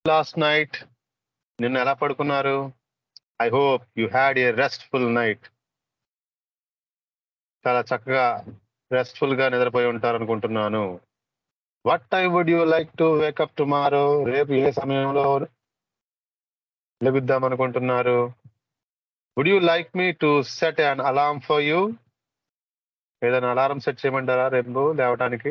Last night నిన్న ఎలా పడుకున్నారు I hope you had a restful night చాలా చక్కగా రెస్ట్ఫుల్ గా నిద్రపోయి ఉంటారు అనుకుంటున్నాను what time would you like to wake up tomorrow రేపు ఏ సమయంలో లెగుద్దాం అనుకుంటున్నారు would you like me to set an alarm for you ఏదైనా అలారం సెట్ చేయమంటారా రేపు లేవటానికి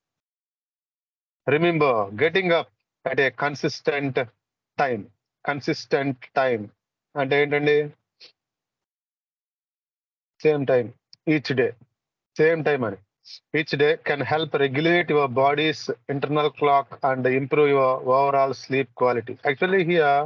remember getting up at a consistent time consistent time అంటే ఏంటండి same time each day same time అని each day can help regulate your body's internal clock and improve your overall sleep quality actually here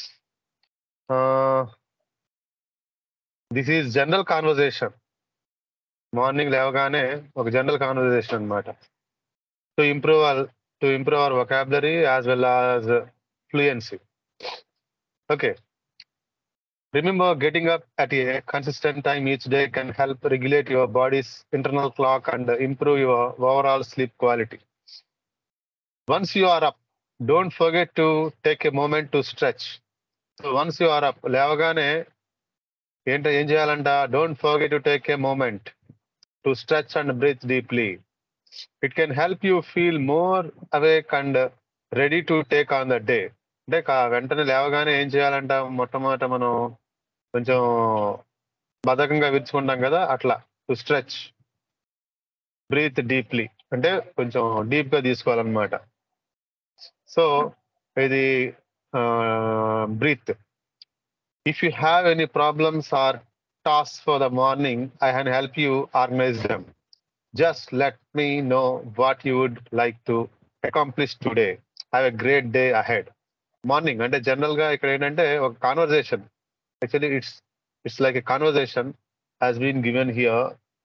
this is general conversation morning లేవగానే ఒక general conversation అనమాట to improve to improve our vocabulary as well as fluency okay Remember, getting up at a consistent time each day can help regulate your body's internal clock and improve your overall sleep quality. Once you are up, don't forget to take a moment to stretch. So once you are up, లేవగానే ఏంటో ఏం చేయాలంట don't forget to take a moment to stretch and breathe deeply it can help you feel more awake and ready to take on the day అంటే కా- వెంటనే లేవగానే ఏం చేయాలంట మొట్టమొదట మనం కొంచెం బద్ధకంగా విరుచుకుంటాం కదా అట్లా టు స్ట్రెచ్ బ్రీత్ డీప్లీ అంటే కొంచెం డీప్ గా తీసుకోవాలన్నమాట సో ఇది breathe if you have any problems or task for the morning I can help you organize them just let me know what you would like to accomplish today have a great day ahead morning అంటే general గా ఇక్కడ ఏంటంటే ఒక conversation actually it's it's like a conversation has been given here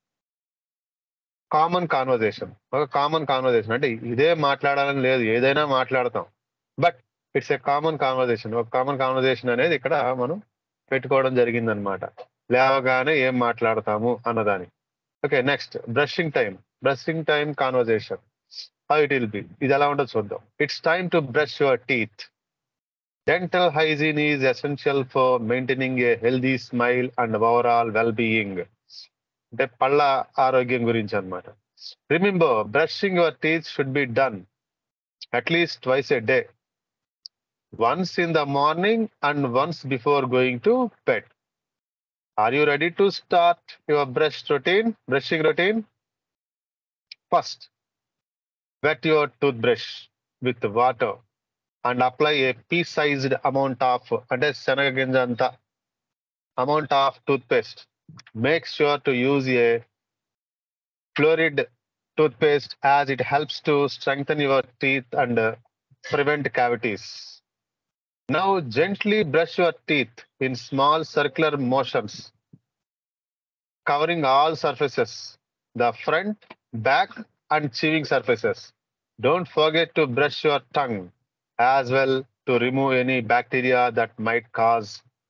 common conversation ఒక common conversation అంటే ఇదే మాట్లాడాలని లేదు ఏదైనా మాట్లాడతాం but it's a common conversation ఒక కామన్ కాన్వర్జేషన్ అనేది ఇక్కడ మనం పెట్టుకోవడం జరిగిందనమాట లేవగానే ఏం మాట్లాడతాము అన్నదాని okay next brushing time brushing time conversation how it will be ఇది ఎలా ఉంటుందో చూద్దాం it's time to brush your teeth Dental hygiene is essential for maintaining a healthy smile and overall well-being. అంటే పళ్ళ ఆరోగ్యం గురించి అన్నమాట remember brushing your teeth should be done at least twice a day once in the morning and once before going to bed are you ready to start your brush routine brushing routine first wet your toothbrush with water and apply a pea sized amount of అంటే శనగ గింజ అంత amount of toothpaste make sure to use a fluoride toothpaste as it helps to strengthen your teeth and prevent cavities. Now gently brush your teeth in small circular motions, covering all surfaces, the front, back, and chewing surfaces. Don't forget to brush your tongue as well to remove any bacteria that might cause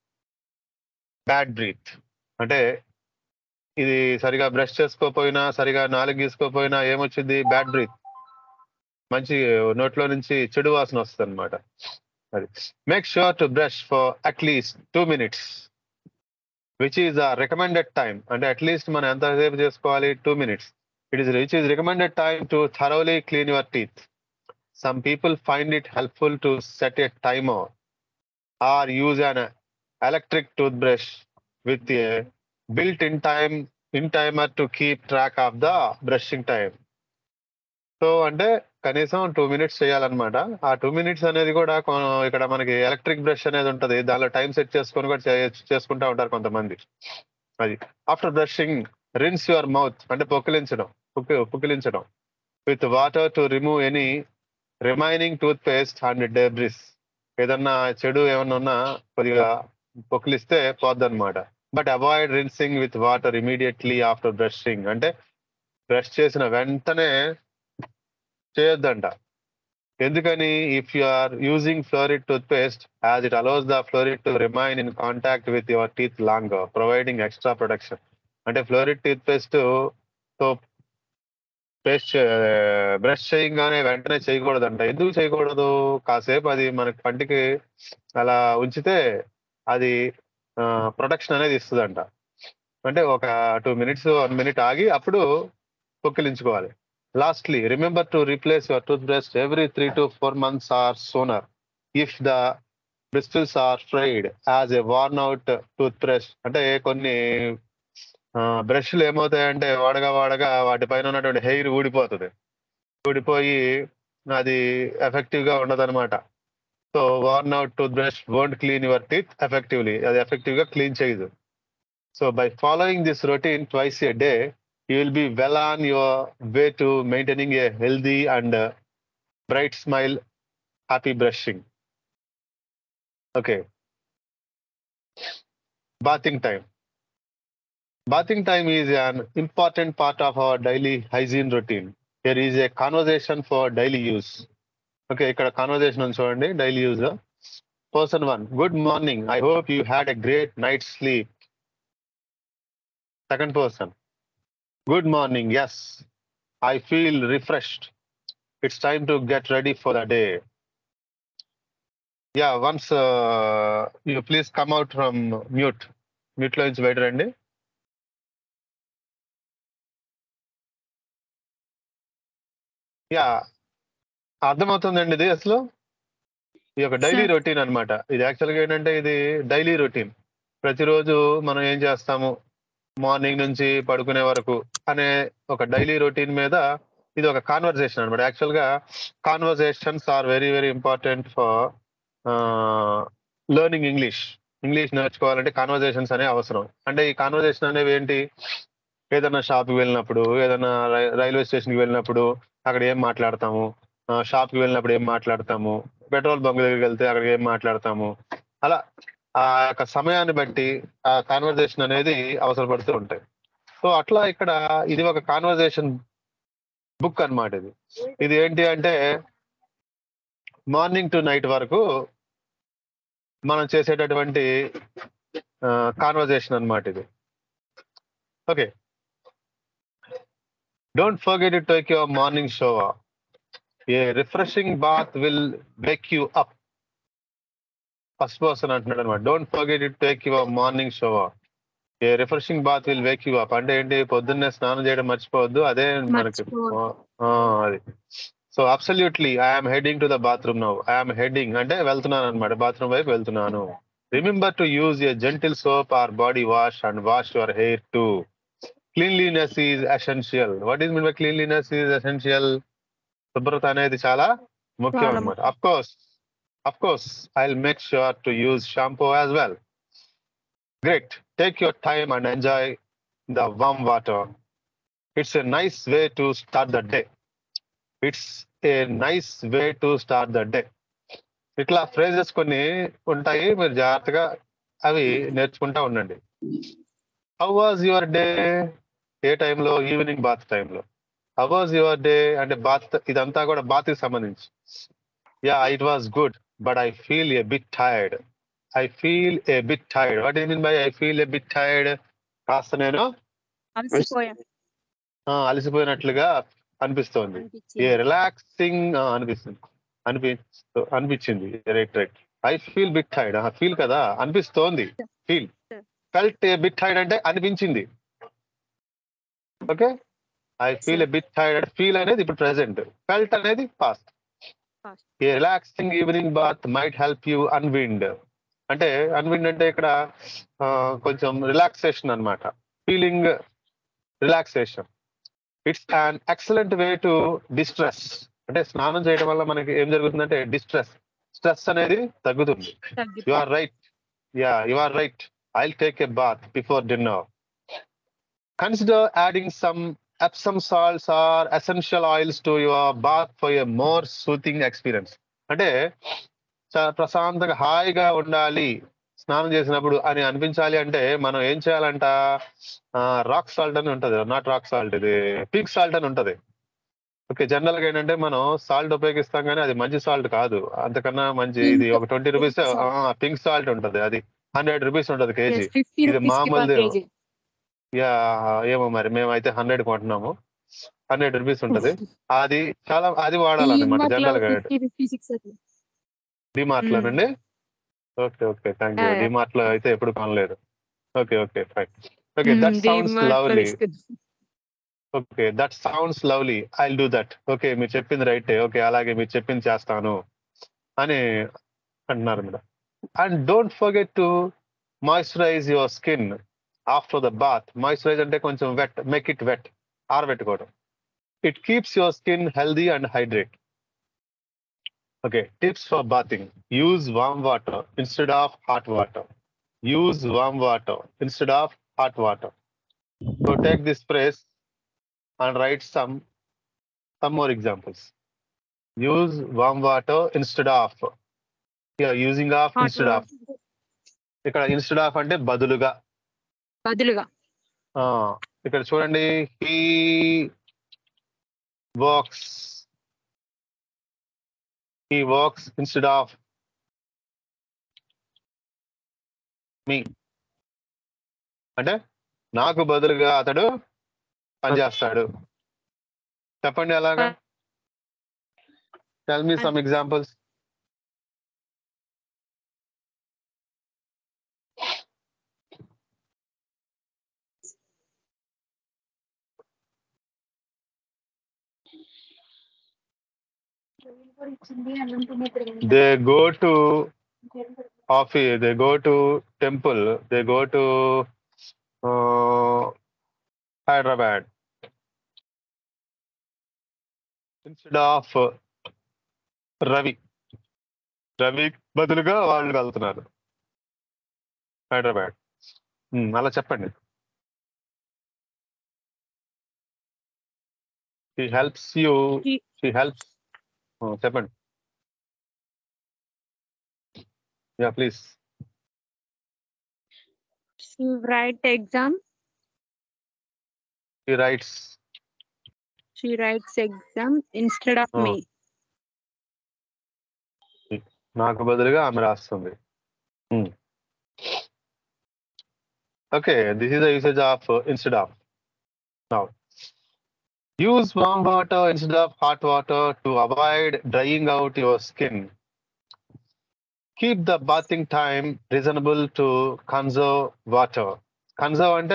bad breath. అంటే ఇది సరిగా brush చేసుకోపోయినా సరిగా నాలుగు గీసుకోపోయినా ఏమొచ్చింది bad breath మంచి నోట్లో నుంచి చెడు వాసన వస్తుంది అనమాట అది make sure to brush for at least two minutes which is the recommended time అంటే అట్లీస్ట్ మనం ఎంతసేపు చేసుకోవాలి two minutes it is which is recommended time to thoroughly clean your teeth some people find it helpful to set a timer or use an electric toothbrush with a built in time in timer to keep track of the brushing time so అంటే కనీసం two minutes చేయాలన్నమాట ఆ two minutes అనేది కూడా కొ- ఇక్కడ మనకి electric brush అనేది ఉంటది దానిలో టైం సెట్ చేసుకొని కూడా చేయొచ్చు- చేసుకుంటా ఉంటారు కొంతమంది అది after brushing rinse your mouth అంటే పొక్కిలించడం పుక్కి పుక్కిలించడం with water to remove any remaining toothpaste and debris ఏదన్నా చెడు ఏమన్నా ఉన్నా కొద్దిగా పొక్కిలిస్తే పోద్ది అనమాట but avoid rinsing with water immediately after brushing అంటే బ్రష్ చేసిన వెంటనే చేయొద్దంట ఎందుకని if you are using fluoride toothpaste as it allows the fluoride to remain in contact with your teeth long providing extra protection అంటే fluoride toothpaste తో paste brush చేయగానే వెంటనే చేయకూడదంట ఎందుకు చేయకూడదు కాసేపు అది మనకి పంటికి అలా ఉంచితే అది ప్రొటెక్షన్ అనేది ఇస్తుందంట అంటే ఒక టూ మినిట్స్ వన్ మినిట్ ఆగి అప్పుడు పొక్కిలించుకోవాలి lastly remember to replace your toothbrush every three to four months or sooner if the bristles are frayed as a worn out toothbrush అంటే కొన్ని బ్రష్లు ఏమవుతాయంటే వాడగా వాడగా వాటిపైన ఉన్నటువంటి హెయిర్ ఊడిపోతుంది ఊడిపోయి అది ఎఫెక్టివ్ గా ఉండదు అనమాట so worn out toothbrush won't clean your teeth effectively అది ఎఫెక్టివ్ గా క్లీన్ చేయదు so by following this routine twice a day you will be well on your way to maintaining a healthy and bright smile happy brushing okay bathing time Bathing time is an important part of our daily hygiene routine. Here is a conversation for daily use. Okay, ఇక్కడ conversation ఉంది చూడండి daily use person one good morning I hope you had a great night sleep second person good morning yes I feel refreshed it's time to get ready for the day yeah once you please come out from mute mute లో నుంచి బయట రండి yeah అర్థమవుతుందండి ఇది అసలు ఈ యొక్క daily Sir. Routine అన్నమాట ఇది యాక్చువల్గా ఏంటంటే ఇది డైలీ రొటీన్ ప్రతిరోజు మనం ఏం చేస్తాము మార్నింగ్ నుంచి పడుకునే వరకు అనే ఒక డైలీ రొటీన్ మీద ఇది ఒక కాన్వర్సేషన్ అనమాట యాక్చువల్ గా conversations are very very important for learning English English నేర్చుకోవాలంటే కాన్వర్సేషన్స్ అనే అవసరం అంటే ఈ కాన్వర్సేషన్ అనేవి ఏంటి ఏదైనా షాప్కి వెళ్ళినప్పుడు ఏదైనా రై- రైల్వే స్టేషన్కి వెళ్ళినప్పుడు అక్కడ ఏం మాట్లాడతాము ఆ, షాప్కి వెళ్ళినప్పుడు ఏం మాట్లాడతాము పెట్రోల్ బంక్ దగ్గరికి వెళ్తే అక్కడ ఏం మాట్లాడతాము అలా ఆ యొక్క సమయాన్ని బట్టి ఆ కాన్వర్జేషన్ అనేది అవసరపడుతూ ఉంటాయి సో అట్లా ఇక్కడ ఇది ఒక కాన్వర్జేషన్ బుక్ అన్నమాట ఇది ఇది ఏంటి అంటే మార్నింగ్ టు నైట్ వరకు మనం చేసేటటువంటి కాన్వర్జేషన్ అన్నమాట ఇది okay don't forget to take your morning shower a refreshing bath will wake you up first person అంటున్నాడు అనమాట don't forget it take your morning shower a refreshing bath will wake you up అంటే ఏంటి పొద్దున్నే స్నానం చేయడం మర్చిపోవద్దు అదే మనకి మర్చిపోవద్దు. ఆ, అది so absolutely I'm heading to the bathroom now I'm heading అంటే వెళ్తున్నాను అనమాట బాత్రూమ్ వైపు వెళ్తున్నాను remember to use a gentle soap or body wash and wash your hair to cleanliness is essential what is mean by cleanliness is essential శుభ్రత అనేది చాలా ముఖ్యం చాలా అనమాట of course of course I will make sure to use shampoo as well great take your time and enjoy the warm water it's a nice way to start the day it's a nice way to start the day ఇట్లా phrases కొన్ని ఉంటాయి మీరు జాగ్రత్తగా అవి నేర్చుకుంటా ఉండండి how was your day ఏ టైంలో ఈవినింగ్ బాత్ టైంలో హౌ వాజ్ యువర్ డే అంటే బాత్ ఇదంతా కూడా బాత్ కి సంబంధించి yeah it was good but I feel a bit tired I feel a bit tired what is mean by I feel a bit tired కాస్త నేను అలసిపోయా ఆ, అలసిపోయినట్లుగా అనిపిస్తోంది ఏ అనిపించింది రిలాక్సింగ్ అనిపిస్తుంది అనిపి అనిపించింది right right I feel bit tired feel కదా అనిపిస్తోంది feel felt a bit tired అంటే అనిపించింది okay I feel a bit tired feel అనేది ఇప్పుడు ప్రెసెంట్ ఫెల్ట్ అనేది past Past. A relaxing evening bath might help you unwind అంటే unwind అంటే ఇక్కడ ఆ, కొంచెం రిలాక్సేషన్ అన్నమాట feeling relaxation it's an excellent way to distress అంటే స్నానం చేయడం వల్ల మనకి ఏం జరుగుతుందంటే డిస్ట్రెస్ స్ట్రెస్ అనేది తగ్గుతుంది యు తగ్గిపో are right yeah you are right I take a bath before dinner consider adding some Epsom salts or essential oils to your bath for a more soothing experience అంటే చాలా ప్రశాంతంగా హాయిగా ఉండాలి స్నానం చేసినప్పుడు అని అనిపించాలి అంటే మనం ఏం చేయాలంట రాక్ సాల్ట్ అని ఉంటది నాట్ రాక్ సాల్ట్ ఇది పింక్ సాల్ట్ అని ఉంటది ఓకే జనరల్ గా ఏంటంటే మనం సాల్ట్ ఉపయోగిస్తాం కానీ అది మంచి సాల్ట్ కాదు అంతకన్నా మంచి ఇది ఒక ట్వంటీ రూపీస్ పింక్ సాల్ట్ ఉంటది అది హండ్రెడ్ రూపీస్ ఉంటది కేజీ ఫిఫ్టీ ఇది రూపీస్ కి పర్ మామూలుది. కేజీ యా ఏమో మరి మేమైతే హండ్రెడ్ కొంటున్నాము హండ్రెడ్ రూపీస్ ఉంటది అది చాలా అది వాడాలన్నమాట జనరల్ గా ఫిఫ్టీ ఫిఫ్టీ సిక్స్ అట్లా డిమార్ట్ లోనండి okay okay thank you Yeah, yeah. DMart లో అయితే ఎప్పుడు కొనలేదు okay okay fine okay hmm, that sounds DMart లో లవ్లీ తీసుకున్నా. Okay that sounds lovely I do that okay మీరు చెప్పింది రైటే ఓకే అలాగే మీరు చెప్పింది చేస్తాను అని అంటున్నారు madam and don't forget to moisturize your skin after the bath moisturize అంటే కొంచెం వెట్ మేక్ ఇట్ వెట్ ఆరబెట్టుకోవడం it keeps your skin healthy and hydrate okay tips for bathing use warm water instead of hot water use warm water instead of hot water so take this phrase and write some some more examples. Use warm water instead of. Yeah, using of Hot instead of. water. ఇక్కడ instead of అంటే బదులుగా బదులుగా ఆ, ఇక్కడ చూడండి he works he works instead of me అంటే నాకు బదులుగా అతడు పనిచేస్తాడు చెప్పండి అలాగా tell me some examples they go to office, they go to temple, they go to uh, Hyderabad. Instead of uh, Ravi Ravi బదులుగా వాళ్ళు వెళ్తున్నారు హైదరాబాద్ ఉమ్, అలా చెప్పండి he helps you He- he helps చెప్పండి yeah please she write exam he writes she writes exam instead of Oh. me నాకు బదులుగా ఆమె రాస్తుంది okay this is the usage of instead of now use warm water instead of hot water to avoid drying out your skin keep the bathing time reasonable to conserve water conserve అంటే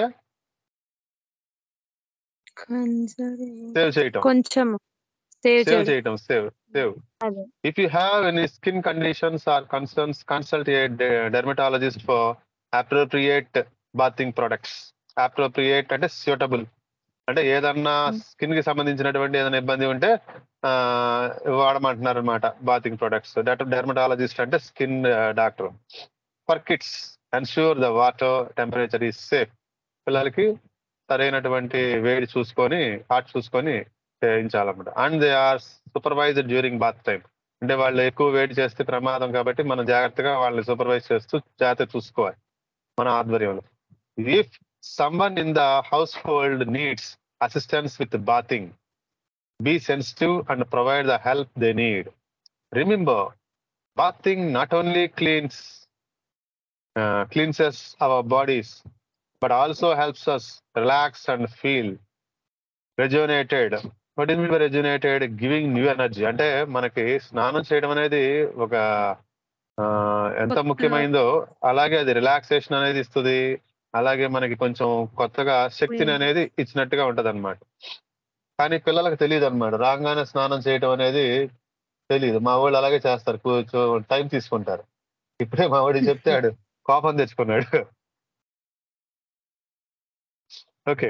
Conserve- save చేయటం కొంచెం save save చేయటం save save అదే If you have any skin conditions or concerns, consult a de- dermatologist for appropriate bathing products. Appropriate అంటే suitable. అంటే ఏదన్నా Hmm. Skin కి సంబంధించినటువంటి ఏదైనా ఇబ్బంది ఉంటే ఆ, వాడమంటున్నారు అనమాట బాతింగ్ ప్రొడక్ట్స్ దట్ డెర్మటాలజిస్ట్ అంటే skin doctor for kids ensure the water temperature is safe పిల్లలకి సరైనటువంటి వేడి చూసుకొని హాట్ చూసుకొని చేయించాలన్నమాట and they are supervised during bath time అంటే వాళ్ళు ఎక్కువ వేడి చేస్తే ప్రమాదం కాబట్టి మనం జాగ్రత్తగా వాళ్ళని సూపర్వైజ్ చేస్తూ జాగ్రత్త చూసుకోవాలి మన ఆధ్వర్యంలో if someone in the household needs assistance with bathing be sensitive and provide the help they need remember bathing not only cleans cleanses our bodies but also helps us relax and feel rejuvenated what is మీ rejuvenated giving new energy అంటే మనకి స్నానం చేయడం అనేది ఒక ఆ, ఎంత కొత్త- ముఖ్యమైందో అలాగే అది రిలాక్సేషన్ అనేది ఇస్తుంది అలాగే మనకి కొంచెం కొత్తగా శక్తిని Yes. అనేది ఇచ్చినట్టుగా ఉంటది అనమాట కానీ పిల్లలకు తెలియదు అనమాట రాగానే స్నానం చేయడం అనేది తెలియదు మా వాళ్ళు అలాగే చేస్తారు కూర్చో టైం తీసుకుంటారు ఇప్పుడే మా వాడు చెప్తాడు కోపం తెచ్చుకున్నాడు ఓకే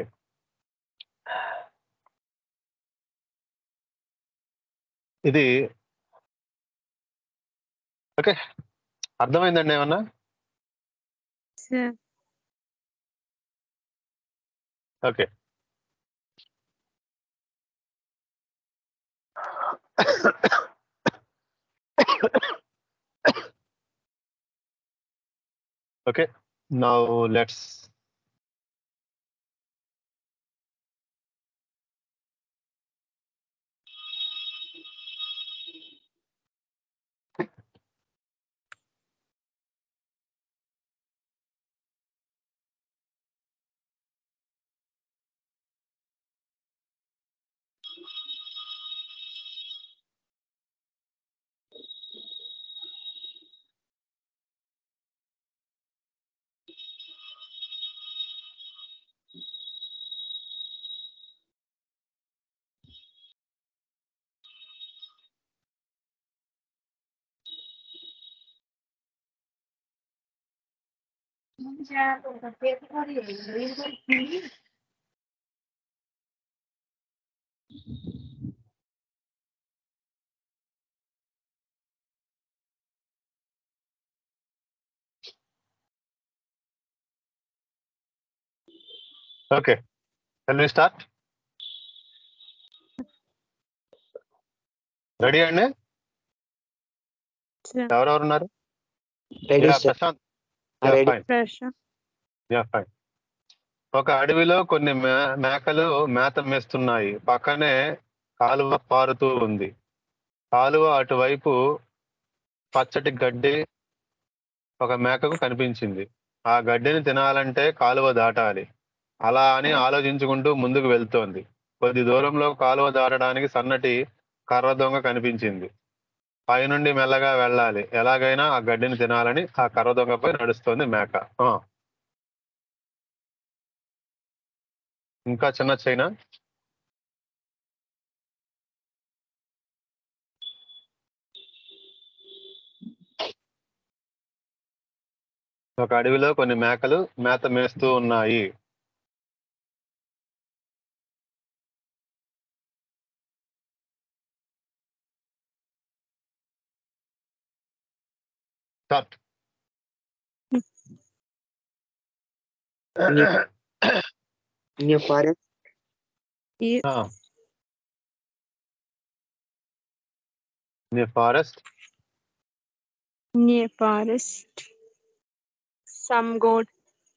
ఇది ఓకే అర్థమైందండి ఏమన్నా Sir, okay okay now let's okay can we start ready అండి Sir. ఎవరెవరు ఉన్నారు ready Yeah, sir Prashant ready fine Pressure. Yeah fine ఒక అడవిలో కొన్ని మే- మేకలు మేత మేస్తున్నాయి పక్కనే కాలువ పారుతూ ఉంది కాలువ అటువైపు పచ్చటి గడ్డి ఒక మేకకు కనిపించింది ఆ గడ్డిని తినాలంటే కాలువ దాటాలి అలా అని ఆలోచించుకుంటూ ముందుకు వెళ్తోంది కొద్ది దూరంలో కాలువ దాటడానికి సన్నటి కర్ర దొంగ కనిపించింది పైనుండి మెల్లగా వెళ్ళాలి ఎలాగైనా ఆ గడ్డిని తినాలని ఆ కర్ర దొంగపై నడుస్తోంది మేక ఆ. ఇంకా చిన్న చైనా ఒక అడవిలో కొన్ని మేకలు మేత మేస్తూ ఉన్నాయి start in a forest E- forest near forest. Some goat,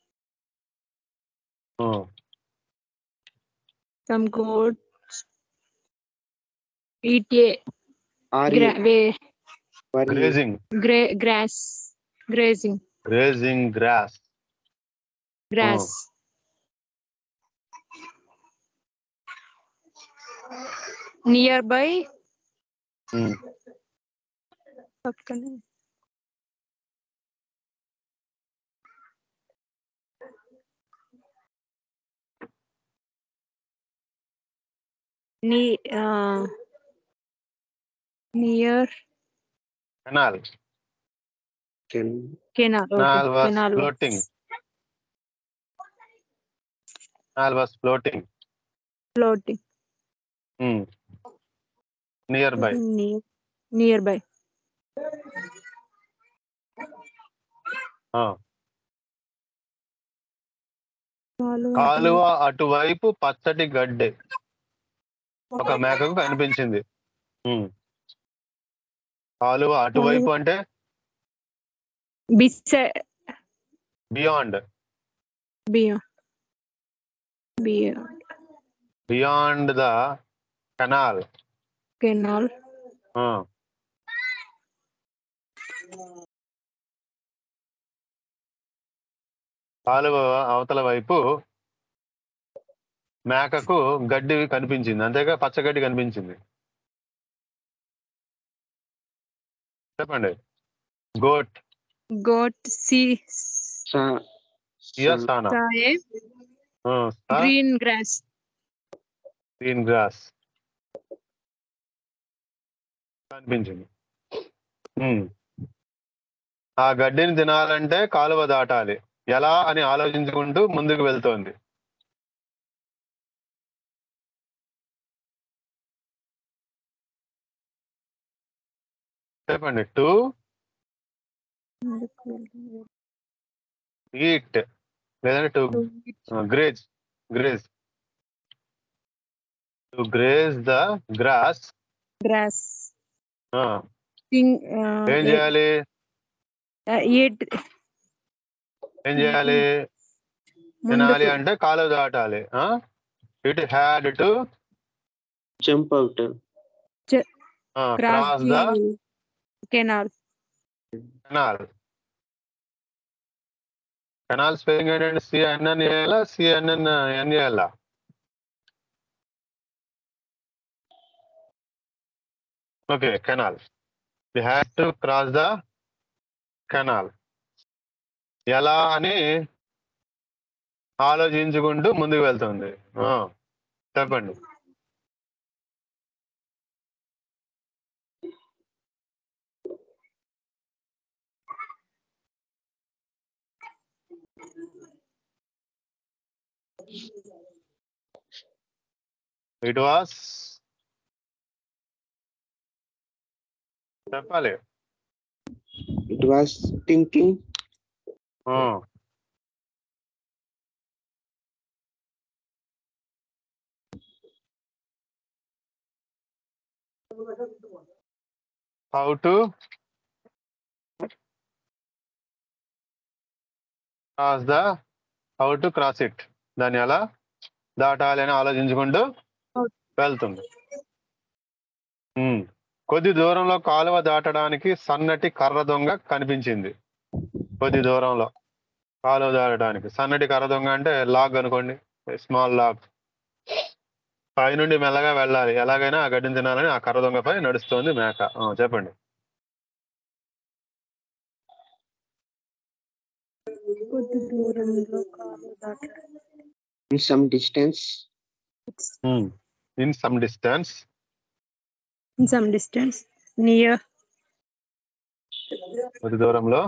some goats eat a or gra- way, grazing gra- grass, grazing grazing grass grass. Nearby, పక్కనే నీ near canal canal Canal was canal floating. Canal was floating floating nearby nearby కాలువ అటువైపు పచ్చటి గడ్డి ఒక మేకకు కనిపించింది ఉమ్. కాలువ అటువైపు అంటే బిసై beyond beyond beyond beyond the canal canal కాలువ అవతల వైపు మేకకు గడ్డి కనిపించింది అంతేగా పచ్చగడ్డి కనిపించింది చెప్పండి గోట్ గోట్ సి ఇయర్ సానా గ్రీన్ గ్రాస్ గ్రీన్ గ్రాస్ కనిపించింది ఉమ్. ఆ గడ్డిని తినాలంటే కాలువ దాటాలి ఎలా అని ఆలోచించుకుంటూ ముందుకు వెళ్తోంది చెప్పండి టు ఈట్ లేదంటే to graze graze to graze the grass grass ఏం చేయాలి ఎయిట్ ఏం చేయాలి తినాలి అంటే కాలువ దాటాలి it had to jump out cross the canal canal canal spelling ఏంటంటే సిఎన్ఎన్ చేయాలా సిఎన్ఎన్ ఎన్ చేయాలా okay canal we had to cross the canal ఎలా అని ఆలోచించుకుంటూ ముందుకు వెళ్తుంది ఆ, చెప్పండి ఇట్ వాస్ చెప్పాలి It was thinking. How to cross the how to cross it దాన్ని ఎలా దాటాలి అని ఆలోచించుకుంటూ వెళ్తుంది ఉమ్. కొద్ది దూరంలో కాలువ దాటడానికి సన్నటి కర్ర దొంగ కనిపించింది కొద్ది దూరంలో కాలువ దాటడానికి సన్నటి కర్ర దొంగ అంటే లాగ్ అనుకోండి స్మాల్ లాగ్ పైనుండి మెల్లగా వెళ్ళాలి ఎలాగైనా ఆ గడ్డిని తినాలని ఆ కర్ర దొంగపై నడుస్తోంది మేక ఆ, చెప్పండి కొద్ది దూరంలో కాలు దాటడం In some distance, in some distance in some distance near కొద్ది దూరంలో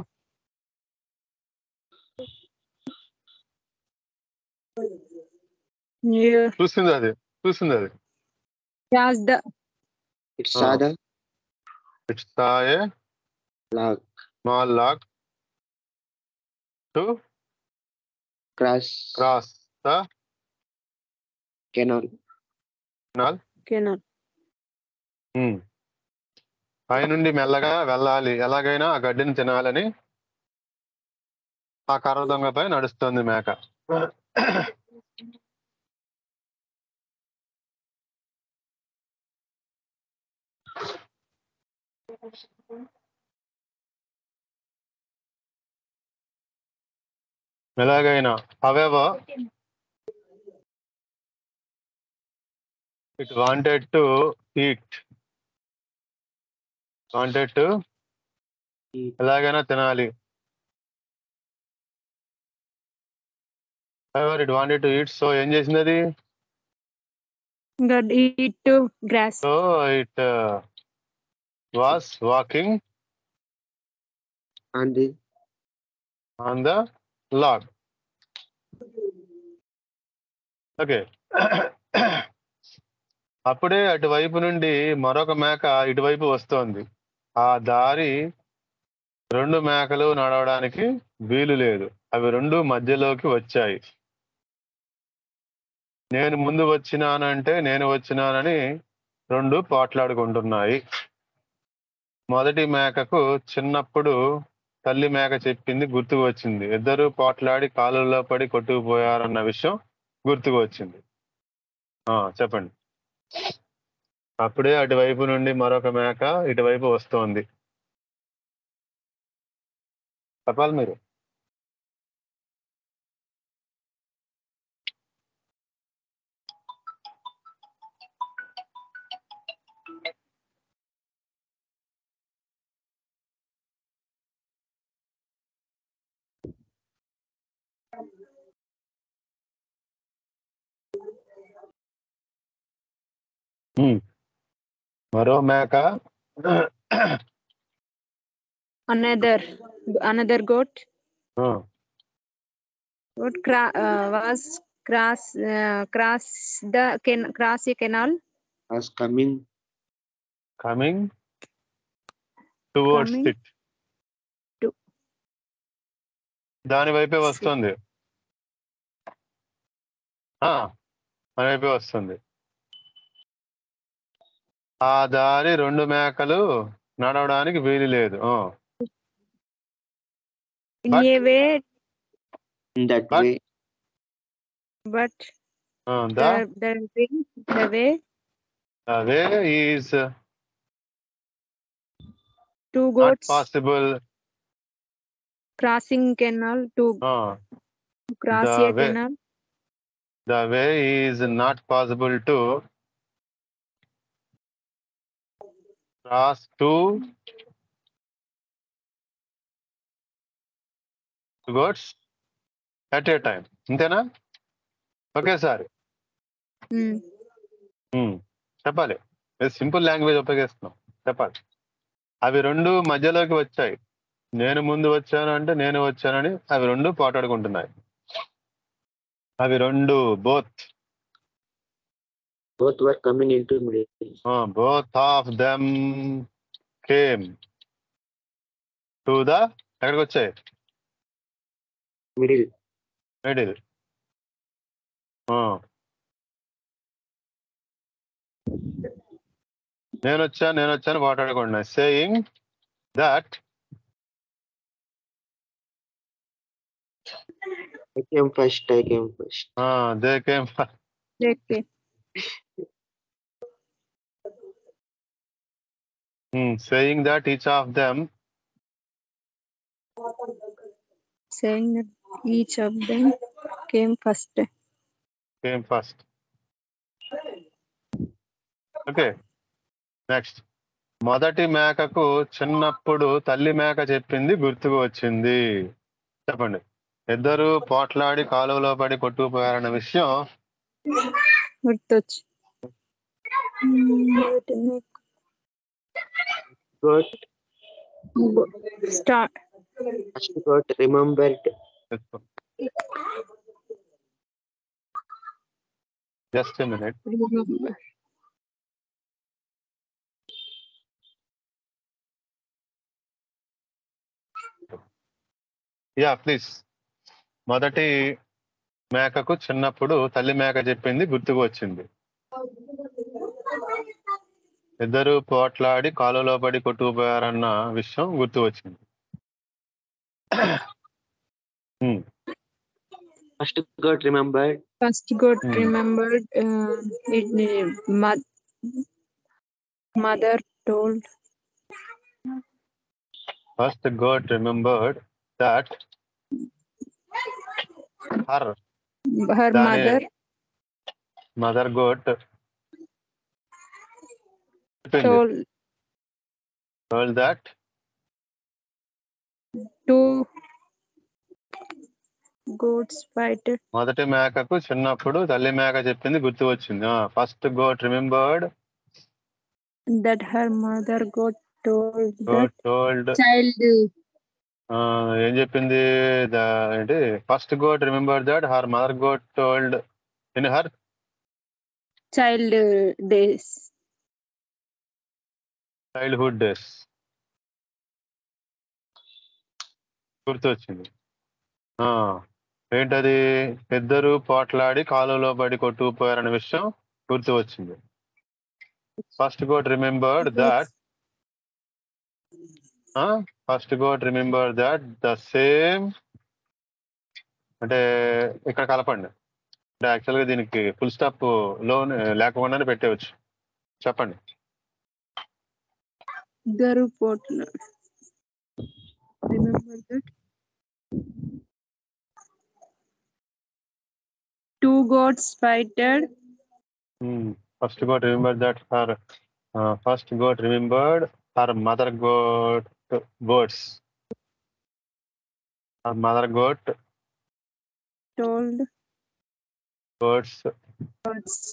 near చూసింది అది చూసింది అది cross the it Ah. saw the it's a log small log to cross cross the canal. నాల్ canal పైనుండి మెల్లగా వెళ్ళాలి ఎలాగైనా ఆ గడ్డిని తినాలని ఆ కర్ర దొంగపై నడుస్తుంది మేక ఎలాగైనా however it wanted to eat wanted to Eat. ఎలాగైనా తినాలి however it wanted to eat so ఏం చేసింది అది God eat to grass so it was walking On the on the log okay అప్పుడే అటువైపు నుండి మరొక మేక ఇటువైపు వస్తోంది ఆ దారి రెండు మేకలు నడవడానికి వీలు లేదు అవి రెండు మధ్యలోకి వచ్చాయి నేను ముందు వచ్చినానంటే నేను వచ్చినానని రెండు పోట్లాడుకుంటున్నాయి మొదటి మేకకు చిన్నప్పుడు తల్లి మేక చెప్పింది గుర్తుకు వచ్చింది ఇద్దరు పోట్లాడి కాలువలో పడి కొట్టుకుపోయారన్న విషయం గుర్తుకు వచ్చింది ఆ చెప్పండి అప్పుడే అటువైపు నుండి మరొక మేక ఇటువైపు వస్తోంది చెప్పాలి మీరు ఉమ్. మరో మేక another another goat ఆ, goat cra- uh, was cross uh, cross the can cross a canal was coming coming towards Coming it to- దాని వైపే వస్తుంది ఆ, మన వైపే వస్తుంది ఆ దారి రెండు మేకలు నడవడానికి వీలు లేదు ఆ, in But- a way in that But- way. ఆ, but the the the way the way the way is two not goats possible crossing canal to ఆ, cross The a way- canal the way is not possible to cross two goats at a time అంతేనా ఒకేసారి Hmm. ఉమ్, చెప్పాలి simple language ఉపయోగిస్తున్నాం చెప్పాలి అవి రెండు మధ్యలోకి వచ్చాయి నేను ముందు వచ్చాను అంటే నేను వచ్చానని అవి రెండు పోటాడుకుంటున్నాయి అవి రెండు both both were coming into middle. Both of them came to the ఎక్కడికి వచ్చాయి Middle. మిడిల్ నేను వచ్చాను నేను వచ్చాను మాట్లాడకుండా saying that I came first. I came first. They came Okay. Saying that each of them Saying that each of them came first. Came first okay next మొదటి మేకకు చిన్నప్పుడు తల్లి మేక చెప్పింది గుర్తుకు వచ్చింది చెప్పండి ఇద్దరు పోట్లాడి కాలువలో పడి కొట్టుకుపోయారన్న విషయం గుర్తొచ్చు Got start first got remembered. Just minute yeah please మొదటి మేకకు చిన్నప్పుడు తల్లి మేక చెప్పింది గుర్తుకు వచ్చింది ఇద్దరు పోట్లాడి కాలువలో పడి కొట్టుకుపోయారన్న విషయం గుర్తు వచ్చింది First got remembered. First goat Hmm. Remembered it mother told first goat remembered that her her దాని mother mother goat told told that two goats fight మొదటి మేకకు చిన్నప్పుడు తల్లి మేక చెప్పింది గుర్తు వచ్చింది first goat remembered that her mother goat told goat that told child ఏం చెప్పింది ద- ఏంటి first goat remember that her mother goat told in her child days childhood days గుర్తు వచ్చింది ఆ, ఏంటది ఇద్దరు పోట్లాడి కాలువలో పడి కొట్టుకుపోయారనే విషయం గుర్తు వచ్చింది first goat remembered that first goat remember that the same అంటే ఇక్కడ కలపండి అంటే యాక్చువల్గా దీనికి ఫుల్ స్టాప్ లో లేకుండానే పెట్టేవచ్చు చెప్పండి ఇద్దరు పోట్లు remember that two goats fighted first goat remember that her first goat remembered her mother goat goats her mother goat told goats goats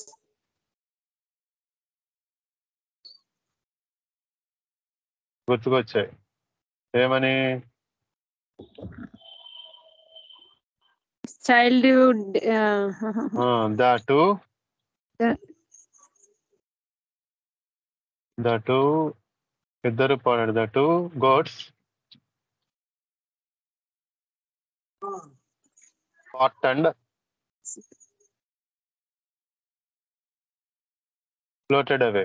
గుర్తుకొచ్చాయి ఏమని childhood the two The- the two ఇద్దరు పోరాడు the two goats fought and floated away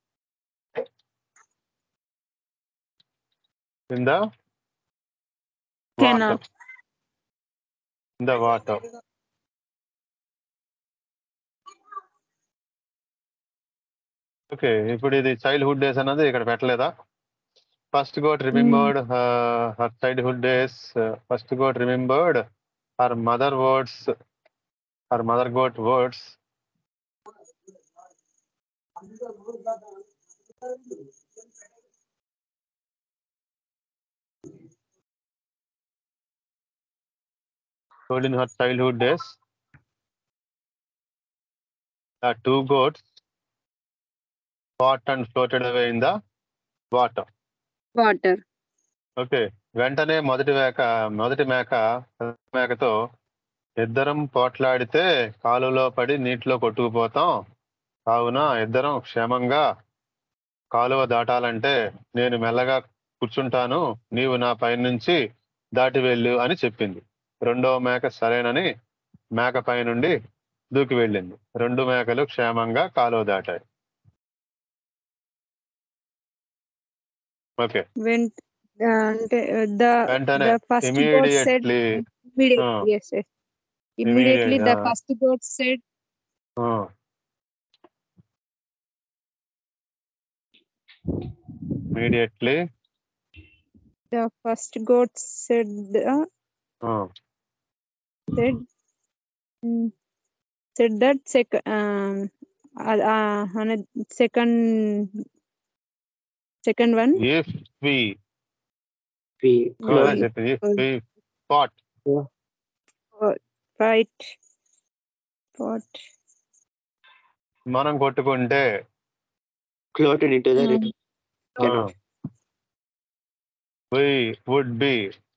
in the Canal. water. In the water. ఓకే ఇప్పుడు ఇది childhood days అన్నది ఇక్కడ పెట్టలేదా first goat remembered her childhood days first goat remembered her mother words her mother goat words told in her childhood days. The two goats fought and floated away in the water. Water okay వెంటనే మొదటి మేక మొదటి మేక మేకతో ఇద్దరం పోట్లాడితే కాలువలో పడి నీటిలో కొట్టుకుపోతాం కావున ఇద్దరం క్షేమంగా కాలువ దాటాలంటే నేను మెల్లగా కూర్చుంటాను నీవు నా పైనుంచి దాటి వెళ్ళు అని చెప్పింది రెండవ మేక సరేనని మేక పైనుండి దూకి వెళ్ళింది రెండు మేకలు క్షేమంగా కాలువ దాటాయి ఓకే went uh, అంటే ద వెంటనే the first goat said immediately immediately Ah. yes yes immediately the ah. first goat said immediately the first goat said uh, said mm, said that sec um uh, uh, another second second one if we We Yeah. చెప్పింది if we fought right what మనం కొట్టుకుంటే floated into the Mm. river. Canal. We would be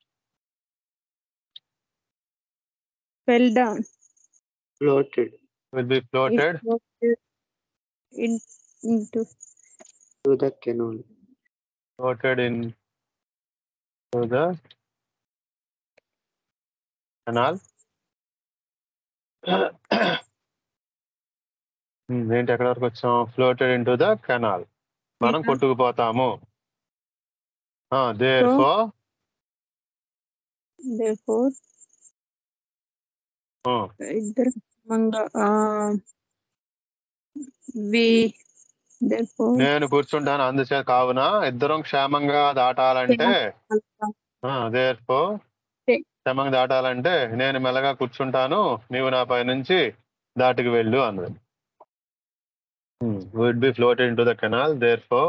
fell down Floated will be it floated floated in, into to the canal. floated in to the canal. Hmm, ఏంటి ఎక్కడ వరకు వచ్చాం floated into the canal మనం Yeah. కొట్టుకుపోతాము there So- for therefore ఇద్దరు మంగ వి therefore నేను కూర్చుంటాను అందుచే కావున ఇద్దరం క్షేమంగా దాటాలంటే దేర్ ఫోర్ Okay. క్షేమంగా దాటాలంటే నేను మెల్లగా కూర్చుంటాను నీవు నా పై నుంచి దాటికి వెళ్ళు అన్నది would be floated into the canal therefore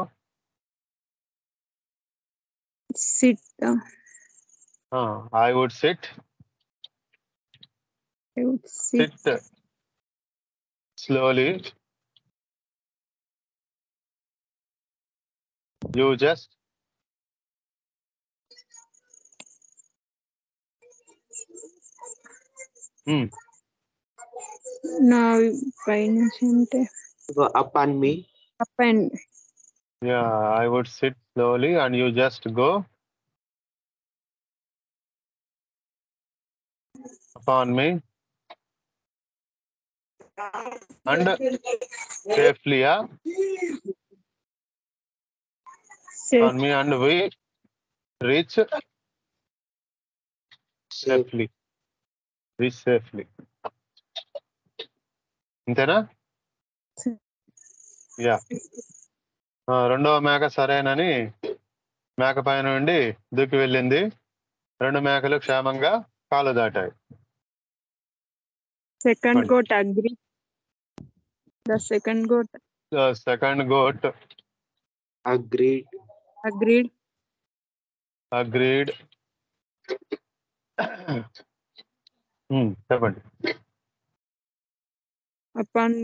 sit down I would sit I would sit sit slowly. You just hmm, నా పైనుంచి అంటే Go upon me. Up and yeah, I would sit slowly and you just go upon me and safely, yeah, on me and we reach safely. Reach safely. అంతేనా yeah రెండవ మేక సరేనని మేక పైన నుండి దూకి వెళ్ళింది రెండు మేకలు క్షేమంగా కాలు దాటాయి second Fine. Goat agree the second goat second goat Agreed. Agreed agreed చెప్పండి upon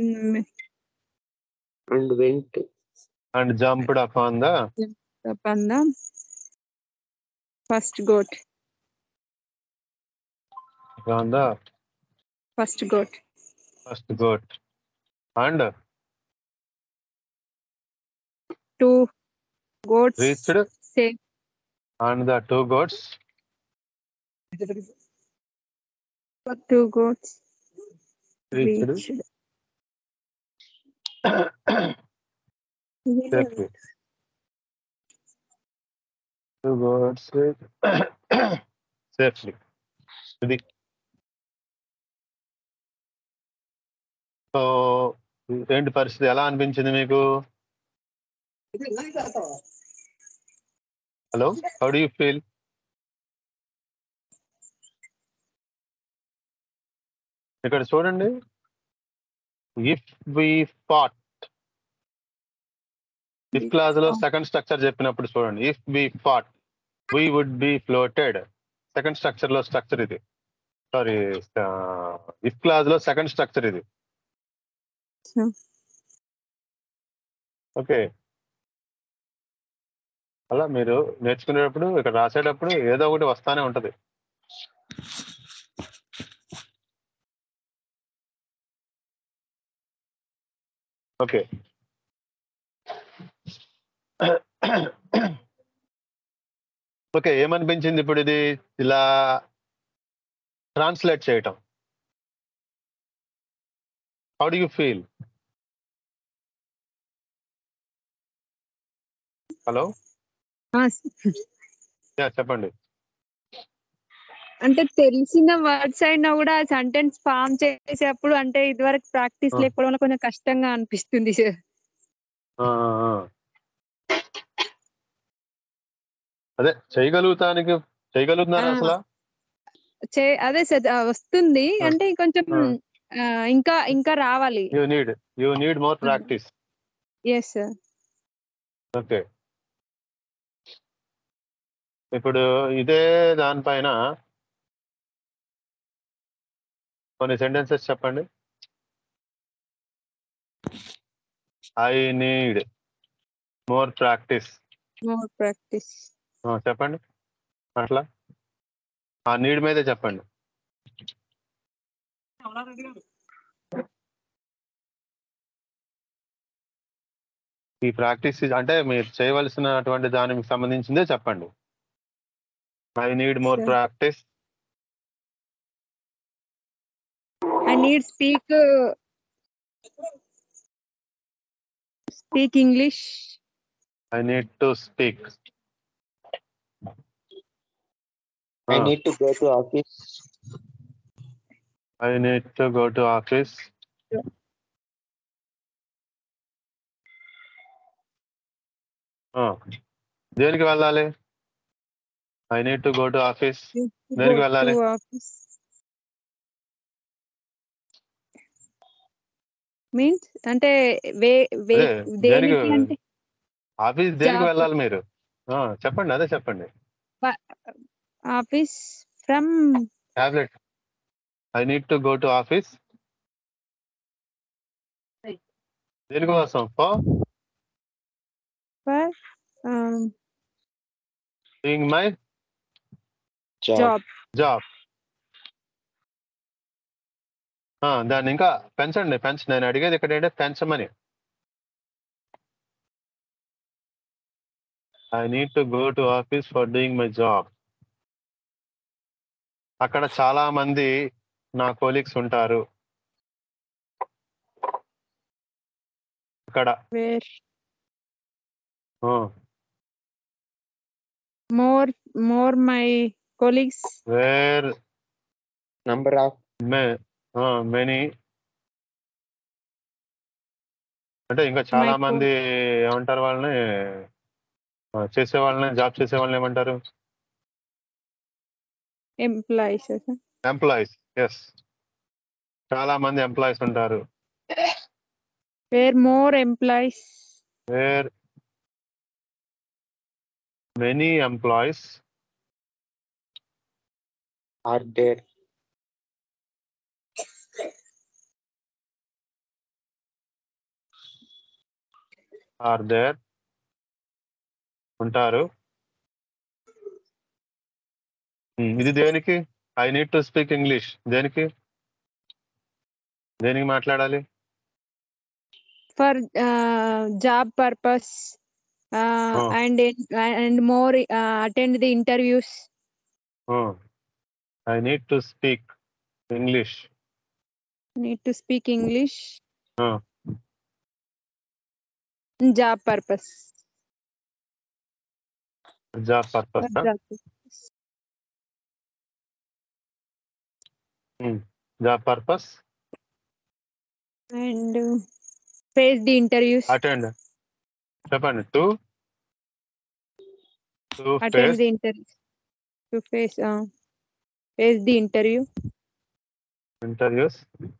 And went and jumped upon the upon the first goat upon the first goat first goat and two goats reached same and the two goats two goats reached reached safely two goats safely ఇది so ఏంటి పరిస్థితి ఎలా అనిపించింది మీకు hello how do you feel ఇక్కడ చూడండి if we fought if clause లో second structure చెప్పినప్పుడు చూడండి if we fought we would be floated second structure లో స్ట్రక్చర్ ఇది సారీ ఇఫ్ క్లాస్ లో సెకండ్ స్ట్రక్చర్ ఇది Hmm. ఓకే అలా మీరు నేర్చుకునేటప్పుడు ఇక్కడ రాసేటప్పుడు ఏదో ఒకటి వస్తానే ఉంటది ఓకే ఓకే ఏమనిపించింది ఇప్పుడు ఇది ఇలా ట్రాన్స్లేట్ చేయటం how do you feel hello ఆ, చెప్పండి అంటే తెలిసిన వర్డ్స్ అయినా కూడా సెంటెన్స్ ఫామ్ చేసేటప్పుడు అంటే ఇదివరకు ప్రాక్టీస్ ఆ. లేకపోవడం వల్ల కొంచెం కష్టంగా అనిపిస్తుంది సార్ ఆ, ఆ, ఆ. అదే చేయగలుగుతానికి చేయగలుగుతున్నారు ఆ. అసలు చే అదే సార్ ఆ, వస్తుంది ఆ. అంటే కొంచెం ఆ. ఆ, ఇంకా ఇంకా రావాలి you need you need more practice yes sir okay ఇప్పుడు ఇదే దానిపైన కొన్ని సెంటెన్సెస్ చెప్పండి I need more practice more practice చెప్పండి అట్లా ఆ నీడ్ మీదే చెప్పండి ఈ ప్రాక్టీస్ అంటే మీరు చేయవలసినటువంటి దానికి సంబంధించిందే చెప్పండి I need more Sure. Practice I need speak speak English I need to speak I need to go to office. I need to go to office దేనికి వెళ్ళాలి I need to go to office దేనికి వెళ్ళాలి? Means అంటే వే వే అదే, దేనికి దేనికి- అంటే office దేనికి Job. వెళ్ళాలి మీరు ఆ, చెప్పండి అదే చెప్పండి office from tablet I need to go to office దేనికోసం for for doing my Job. Job job దాన్ని ఇంకా పెంచండి పెంచ నేను అడిగేది ఇక్కడ ఏంటంటే పెంచమని I need to go to office for doing my job అక్కడ చాలా మంది నా కోలీగ్స్ ఉంటారు అక్కడ where more more my colleagues where Number of many అంటే ఇంకా చాలా My మంది ఏమంటారు వాళ్ళని ఆ, చేసే వాళ్ళని జాబ్ చేసే వాళ్ళని ఏమంటారు ఎంప్లాయీస్ ఎంప్లాయీస్ ఎస్ చాలా మంది ఎంప్లాయీస్ ఉంటారు where more employees where many employees are there. Are there ఉంటారు ఉమ్, ఇది దేనికి I need to speak English దేనికి దేనికి మాట్లాడాలి for job purpose Oh. And and more attend the interviews I need to speak English need to speak English job purpose job purpose job purpose and face the interviews attend చెప్పండి to to attend face the interview to face face the interview interviews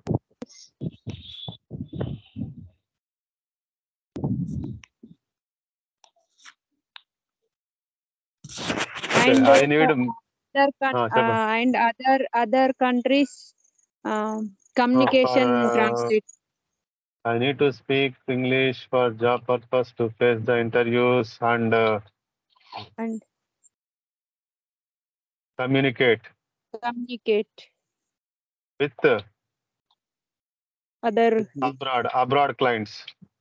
and I need other Ah, coun- చెప్పండి. uh, and other other countries uh, communication for, uh, translate I need to speak English for job purpose to face the interviews and uh, and communicate communicate with other abroad abroad clients.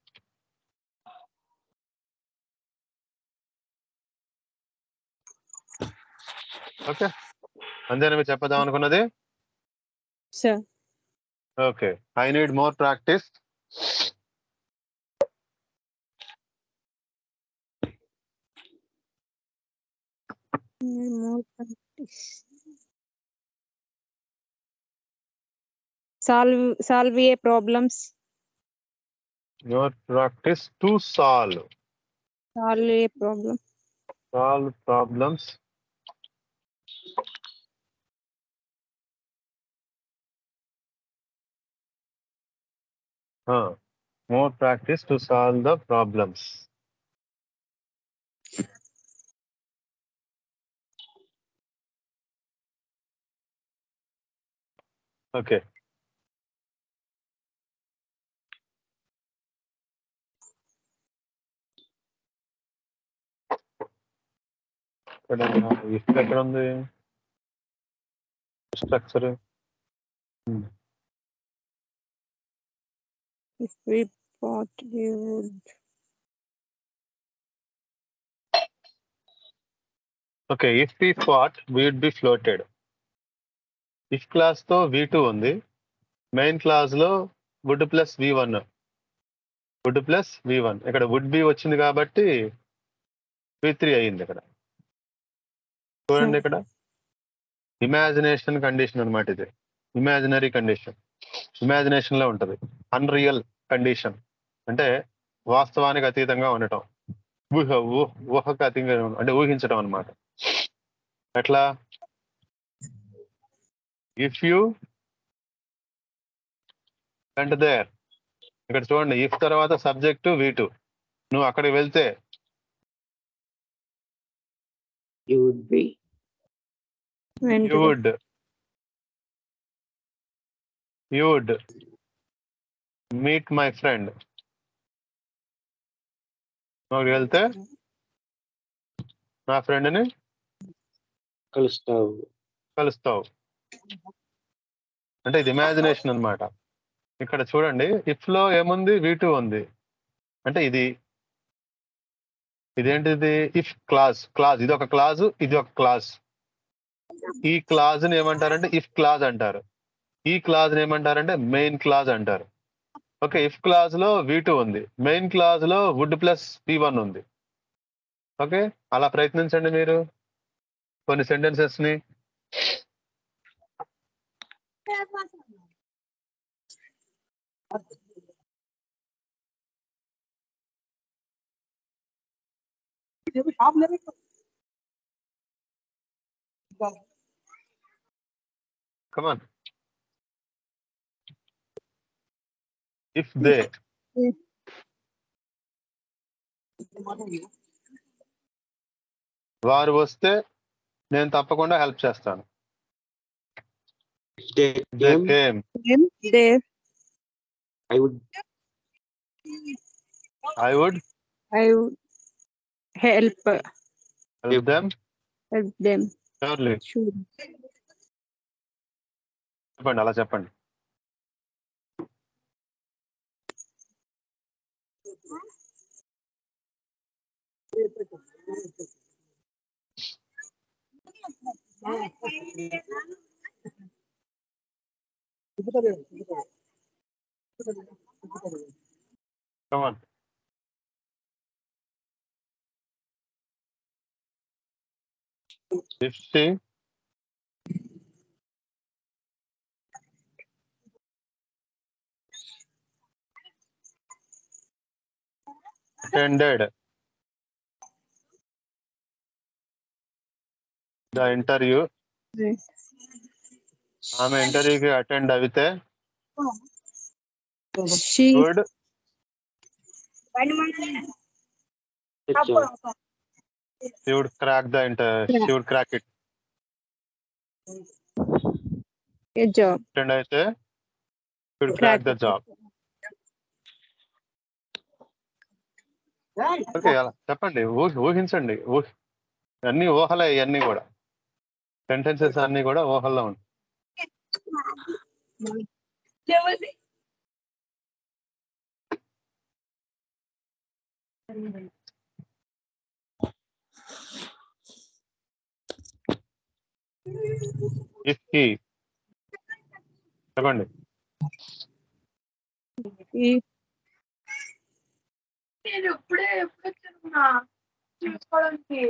Okay అంతేనా మీరు చెప్పదాం అనుకున్నది sir okay I need more practice more practice. Solve solve a problems. More practice to solve Solve a problem. Solve problems more practice to solve the problems okay ఇక్కడ if ఎక్కడ ఉంది structure If we thought we would. Okay if we fought we'd be floated if clause తో V two ఉంది main clause లో would plus V one would plus V one ఇక్కడ would be వచ్చింది కాబట్టి V three అయ్యింది ఇక్కడ చూడండి ఇక్కడ ఇమాజినేషన్ కండిషన్ అన్నమాట ఇది ఇమాజినరీ కండిషన్ ఇమాజినేషన్ లో ఉంటది అన్రియల్ కండిషన్ అంటే వాస్తవానికి అతీతంగా ఉండటం ఊహ ఊహ- ఊహకు అతీతంగా ఉండటం. అంటే ఊహించడం అన్నమాట ఎట్లా ఇఫ్ యూ అండ్ దేర్ ఇక్కడ చూడండి ఇఫ్ తర్వాత సబ్జెక్టు వీ టూ నువ్వు అక్కడికి వెళ్తే You would be. Went you to the- would you would meet my friend అక్కడికి వెళ్తే నా ఫ్రెండ్ని కలుస్తావు కలుస్తావు అంటే ఇది ఇమాజినేషన్ అన్నమాట ఇక్కడ చూడండి ఇఫ్ లో ఏముంది వీ టూ ఉంది అంటే ఇది ఇదేంటిది ఇఫ్ క్లాజ్ క్లాజ్ ఇది ఒక క్లాజ్ ఇది ఒక క్లాజ్ ఈ క్లాజ్ ని ఏమంటారంటే ఇఫ్ క్లాజ్ అంటారు ఈ క్లాజ్ ని ఏమంటారంటే మెయిన్ క్లాజ్ అంటారు ఓకే ఇఫ్ క్లాజ్ లో వీ టూ ఉంది మెయిన్ క్లాజ్ లో వుడ్ ప్లస్ పి వన్ ఉంది ఓకే అలా ప్రయత్నించండి మీరు కొన్ని సెంటెన్సెస్ ని Come on. If they, వారు వస్తే నేను తప్పకుండా హెల్ప్ చేస్తాను If they They came, came. Them, there, I would I would I would help help them. help them. Surely. Sure. చెప్పండి అలా చెప్పండి Come on. If she attended the interview ఆమె ఇంటర్వ్యూకి అటెండ్ అయితే She good the job. she would crack the inter she would crack it a job. Attend అయితే she would crack the job okay అలా చెప్పండి ఊహి ఊహించండి ఊహి అన్ని ఊహలే ఇవన్నీ కూడా సెంటెన్సెస్ అన్ని కూడా ఊహల్లో ఉంటాయి ఇఫ్ హీ చెప్పండి ఈ నేను ఇప్పుడే ఎప్పుడు వచ్చానుకున్నా చూసుకోవడానికి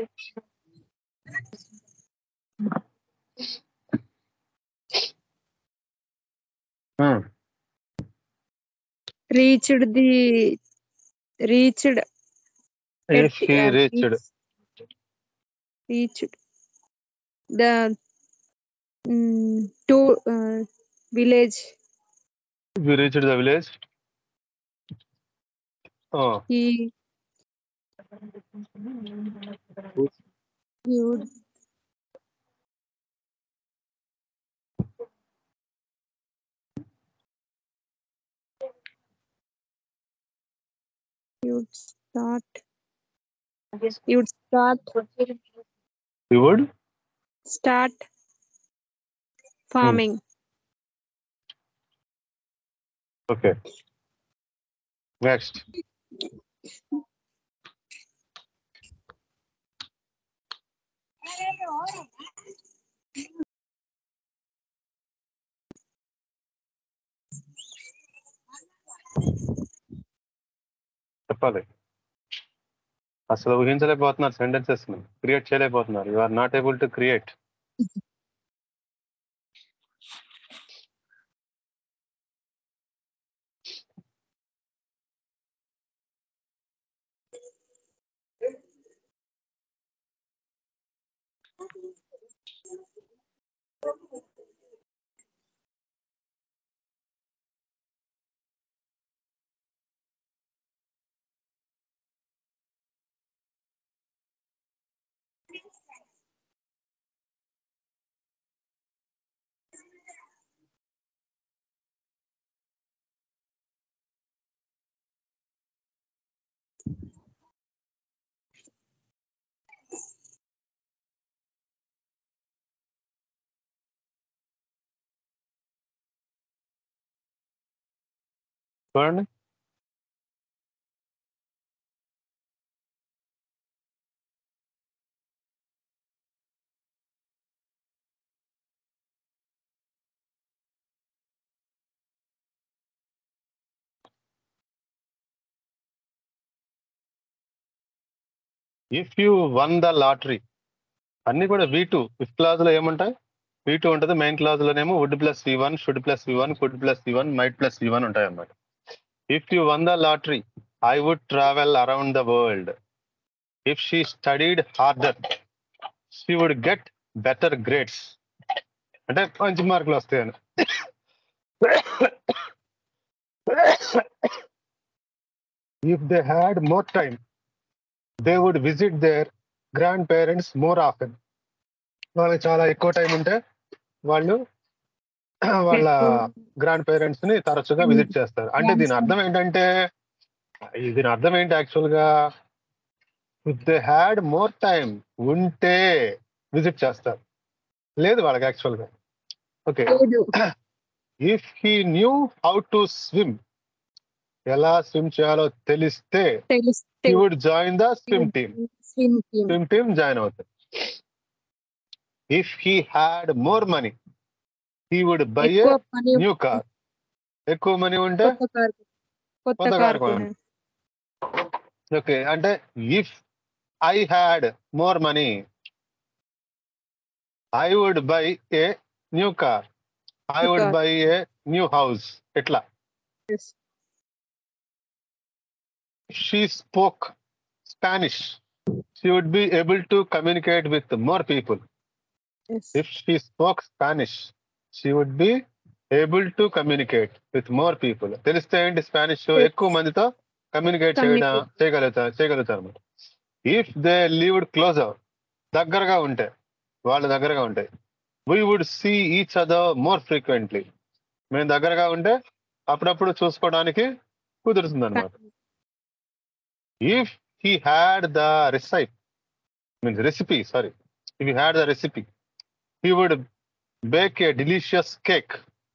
reached the reached if he uh, reached reached the mm, to uh, village we reached the village he he would he would start he would start you would start farming okay next చెప్పాలి అసలు ఊహించలేకపోతున్నారు sentences create చేయలేకపోతున్నారు you are not able to create చూడండి if you won the lottery అన్ని కూడా V two if clause లో ఏముంటాయి V two ఉంటుంది మెయిన్ క్లాజ్ లోనేమో would plus V one should plus V one could plus V one might plus V one ఉంటాయి అన్నమాట if you won the lottery I would travel around the world if she studied harder she would get better grades అంటే మంచి మార్కులు వస్తాయని if they had more time they would visit their grandparents more often వాళ్ళకి చాలా ఎక్కువ time ఉంటే వాళ్ళు వాళ్ళ గ్రాండ్ పేరెంట్స్ ని తరచుగా విజిట్ చేస్తారు అంటే దీని అర్థం ఏంటంటే దీని అర్థం ఏంటి యాక్చువల్ గా if they had more time ఉంటే విజిట్ చేస్తారు లేదు వాళ్ళకి యాక్చువల్ గా ఓకే లేదు if he knew how to swim ఎలా స్విమ్ చేయాలో తెలిస్తే తెలిస్తే he would join the swim team swim team swim team join అవుతారు if he had more money he would buy a ఎక్కువ పని న్యూ కార్ ఎక్కువ మనీ ఉంటే కొత్త కార్ కొత్త కొత్త కార్ కారు కొనండి. ఓకే అంటే if I had more money I would buy a new car I New would car. Buy a new house ఎట్లా she spoke Spanish she would be able to communicate with more people if she spoke Spanish she would be able to communicate with more people తెలిస్తే ఏంటి Spanish Yes. ఎక్కువ మందితో communicate చేయడం Communicate. చేయగలుగుతారు చేయగలుగుతారు అనమాట if they లీవ్డ్ close దగ్గరగా ఉంటే వాళ్ళు దగ్గరగా ఉంటాయి we would see each other more frequently మేము దగ్గరగా ఉంటే అప్పుడప్పుడు చూసుకోవడానికి కుదురుతుంది అనమాట if he had the recipe means recipe sorry if had the recipe he would bake a delicious cake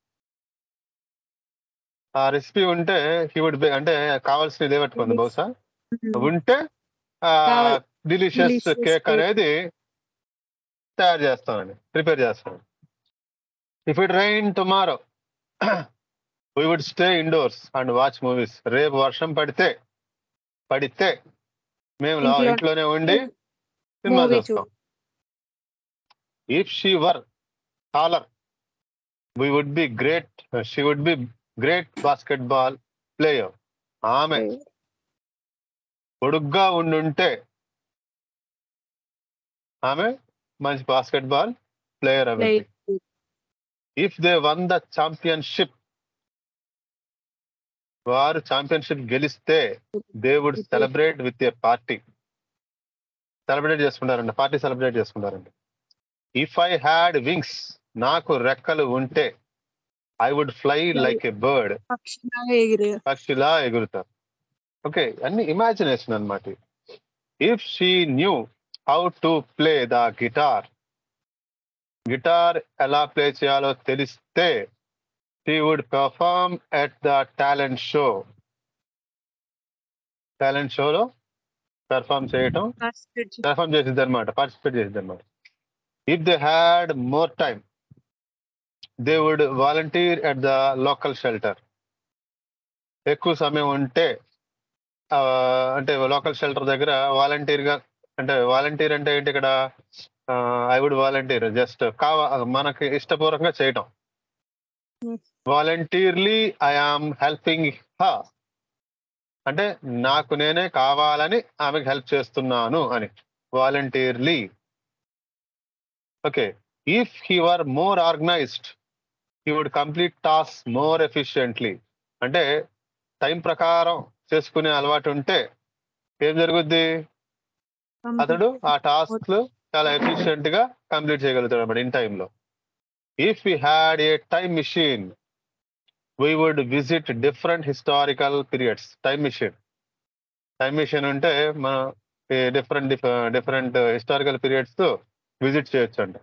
ఆ రెసిపీ ఉంటే హీ వుడ్ బేక్ అంటే కావాల్సినది ఏమట్టుకుంది బహుశా ఉంటే కావాలి. Delicious Delicious cake cake. అనేది తయారు చేస్తామండి ప్రిపేర్ చేస్తాం if it rain tomorrow we would stay indoors and watch movies రేపు వర్షం పడితే పడితే మేము లా- ఇంట్లో- ఇంట్లోనే ఉండి సినిమా Movie చూస్తాం if she were taller we would be great she would be great basketball player ఆమె పొడుగ్గా ఉండుంటే ఆమె మంచి బాస్కెట్ బాల్ ప్లేయర్ అవి if they won the championship వారు ఛాంపియన్షిప్ గెలిస్తే they would celebrate with a party celebrate చేసుకుంటారండి party celebrate చేసుకుంటారండి ఇఫ్ ఐ హ్యాడ్ వింగ్స్ నాకు రెక్కలు ఉంటే I would fly like a bird పక్షిలాగా ఎగిరి పక్షిలా ఎగురుతారు ఓకే అన్ని ఇమాజినేషన్ అన్నమాట if she knew how to play the guitar guitar ఎలా ప్లే చేయాలో తెలిస్తే she would perform at the talent show talent షోలో పెర్ఫార్మ్ చేయటం పెర్ఫార్మ్ చేసిద్ది అనమాట పార్టిసిపేట్ చేసిద్ది అనమాట if they had more time they would volunteer at the local shelter ఎక్కువ సమయం ఉంటే ఆ, అంటే లోకల్ షెల్టర్ దగ్గర వాలంటీర్ గా అంటే వాలంటీర్ అంటే ఏంటి ఇక్కడ ఐ వుడ్ వాలంటీర్ జస్ట్ కావా మనకి ఇష్టపూర్వకంగా చేయటం Hmm. Voluntarily I am helping హా అంటే నాకు నేనే కావాలని ఆమెకు హెల్ప్ చేస్తున్నాను అని voluntarily okay if he were more organized he would complete task more efficiently అంటే టైం ప్రకారం చేసుకునే అలవాటు ఉంటే ఏం జరుగుద్ది అతడు ఆ టాస్క్ చాలా ఎఫిషియెంట్ గా కంప్లీట్ చేయగలుగుతాడు అన్నమాట ఇన్ టైంలో if we had a time machine we would visit different historical periods time machine time machine ఉంటే మనం different different historical periods visit చేయొచ్చు అంట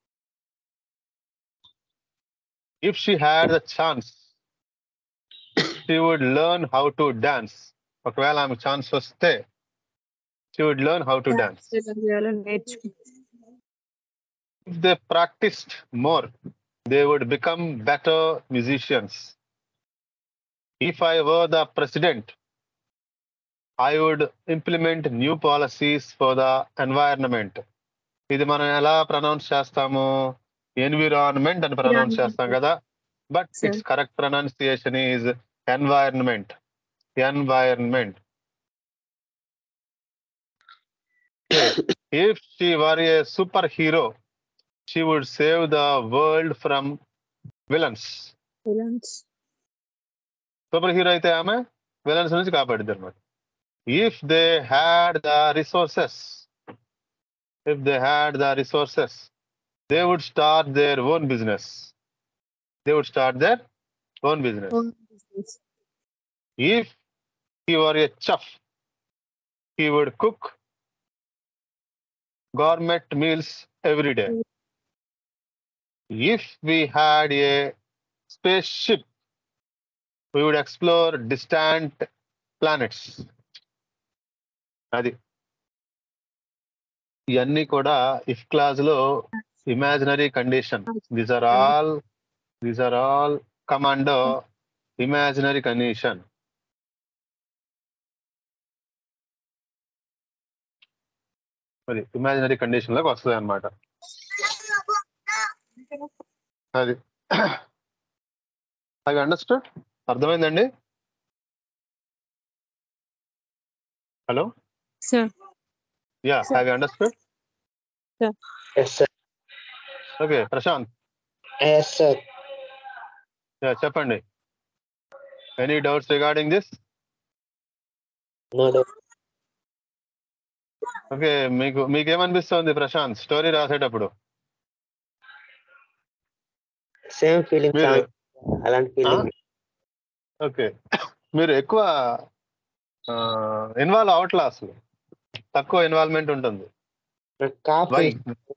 if she had the chance she would learn how to dance ఒకవేళ ఆమె chance వస్తే she would learn how to dance నేర్చుకు if they practiced more, they would become better musicians. If I were the president, I would implement new policies for the environment. ఇది మనం ఎలా pronounce చేస్తాము environment అని pronounce చేస్తాం కదా but Sir. It's correct pronunciation is environment environment if she were a superhero, she would save the world from villains. Superhero అయితే ఆమె villains నుంచి కాపాడిద్ది అనమాట if they had the resources if they had the resources they would start their own business they would start their own business if he were a chef, he would cook gourmet meals every day. If we had a spaceship, we would explore distant planets. అది ఇవన్నీ కూడా if clause లో imaginary condition these are all these are all come under imaginary condition అది imaginary condition లోకి వస్తుంది అనమాట అది అది అండర్స్టూడ్ అర్థమైందండి hello sir yeah Sir. Have understood Yes, sir. Okay Prashanth Yes, sir. Yeah చెప్పండి any doubts regarding this No doubt. Okay మీకు మీకేమనిపిస్తుంది ప్రశాంత్ స్టోరీ రాసేటప్పుడు సేమ్ ఫీలింగ్ మీరు అలాంటి ఫీలింగ్ ఓకే మీరు ఎక్కువ ఇన్వాల్వ్ అవట్లా అసలు తక్కువ ఇన్వాల్వ్మెంట్ ఉంటుంది నాకు కాఫ్ వై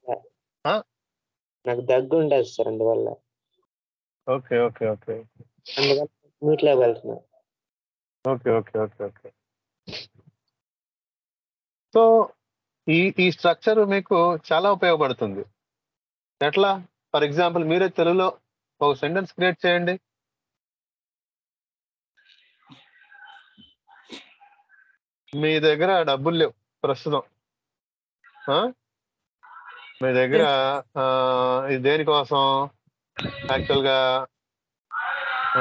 నాకు దగ్గు ఉండదు సార్ అందువల్ల ఓకే ఓకే ఓకే అందువల్ల మ్యూట్ లో వెళ్తున్నా okay okay okay okay so ఈ ఈ స్ట్రక్చర్ మీకు చాలా ఉపయోగపడుతుంది ఎట్లా ఫర్ ఎగ్జాంపుల్ మీరే తెలుగులో ఒక సెంటెన్స్ క్రియేట్ చేయండి మీ దగ్గర డబ్బులు లేవు ప్రస్తుతం ఆ? మీ దగ్గర ఆ, ఇది దేనికోసం యాక్చువల్గా ఆ,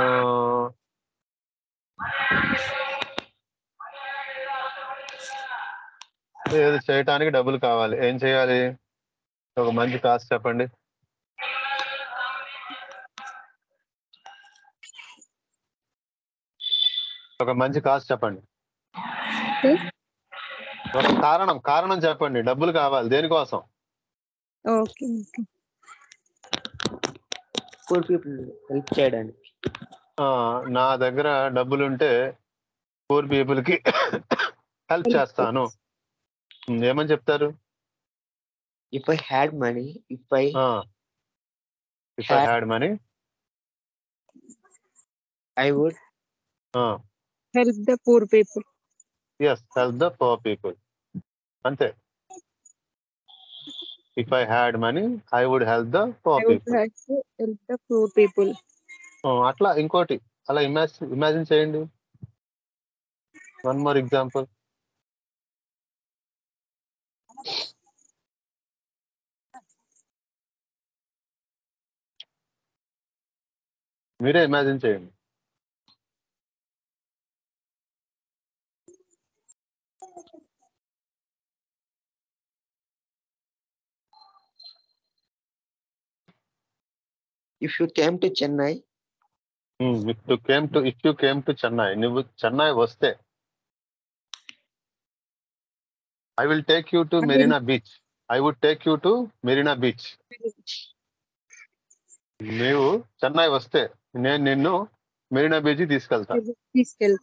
ఏది చేయటానికి డబ్బులు కావాలి ఏం చేయాలి ఒక మంచి కాస్ట్ చెప్పండి ఒక మంచి కాస్ట్ చెప్పండి ఒక కారణం కారణం చెప్పండి డబ్బులు కావాలి దేనికోసం okay okay poor people help చేయడానికి ఆ, నా దగ్గర డబ్బులు ఉంటే పూర్ పీపుల్ కి హెల్ప్ చేస్తాను ఉమ్, ఏమని చెప్తారు if I had money if I if I had money I would help the poor people yes help the poor people అంతే if I had money I would help the I poor would people help the poor people అట్లా ఇంకోటి అలా imagine imagine చేయండి one more example మీరే imagine చేయండి if you came to Chennai if you came to if you came to Chennai నువ్వు చెన్నై వస్తే I will take you to I will- Marina beach I would take you to Marina beach నీవు చెన్నై వస్తే నేను నిన్ను Marina beach తీసుకెళ్తా తీసుకెళ్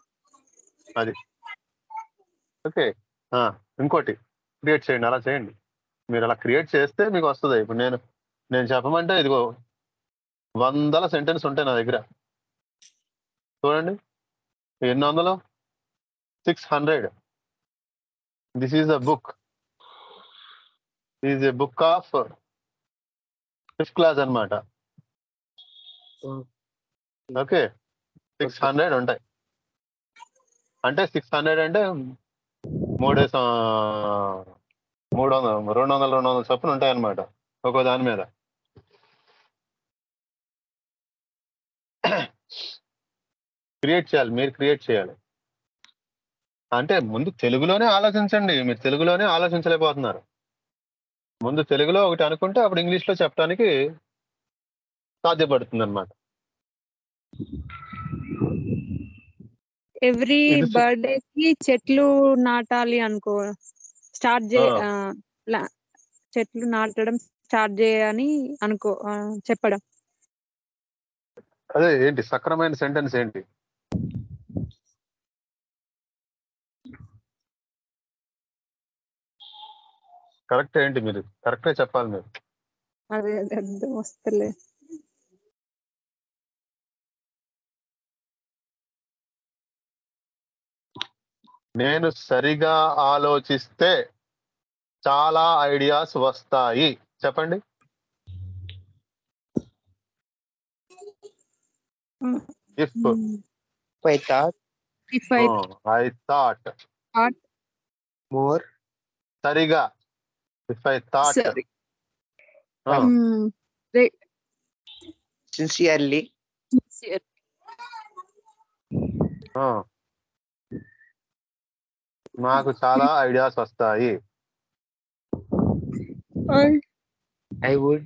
okay ఇంకోటి క్రియేట్ చేయండి అలా చేయండి మీరు అలా క్రియేట్ చేస్తే మీకు వస్తుంది ఇప్పుడు నేను నేను చెప్పమంటే ఇదిగో వందల సెంటెన్స్ ఉంటాయి నా దగ్గర చూడండి ఎన్ని వందలు six hundred this is a book is a book of fifth class అన్నమాట ఓకే సిక్స్ హండ్రెడ్ ఉంటాయి అంటే సిక్స్ హండ్రెడ్ అంటే మూడు స- మూడు వందలు రెండు వందలు రెండు వందల చొప్పున ఉంటాయి అన్నమాట ఒక్కో దాని మీద క్రియేట్ చేయాలి మీరు క్రియేట్ చేయాలి అంటే ముందు తెలుగులోనే ఆలోచించండి మీరు తెలుగులోనే ఆలోచించలేకపోతున్నారు ముందు తెలుగులో ఒకటి అనుకుంటే అప్పుడు ఇంగ్లీష్లో చెప్పడానికి సాధ్యపడుతుంది అనమాట ఎవ్రీ ఇది సు- బర్త్డే కి చెట్లు నాటాలి అనుకో స్టార్ట్ చే ఆ. ఆ, లా- చెట్లు నాటడం స్టార్ట్ చేయని అనుకో ఆ, చెప్పడం అదే ఏంటి సక్రమైన సెంటెన్స్ ఏంటి కరెక్ట్ ఏంటి మీరు కరెక్టే చెప్పాలి మీరు అదే అదే అర్థం వస్తలే నేను సరిగా ఆలోచిస్తే చాలా ఐడియాస్ వస్తాయి చెప్పండి if I thought if I I thought more సరిగా if I thought Sorry. Sincerely నాకు చాలా ఐడియాస్ వస్తాయి I would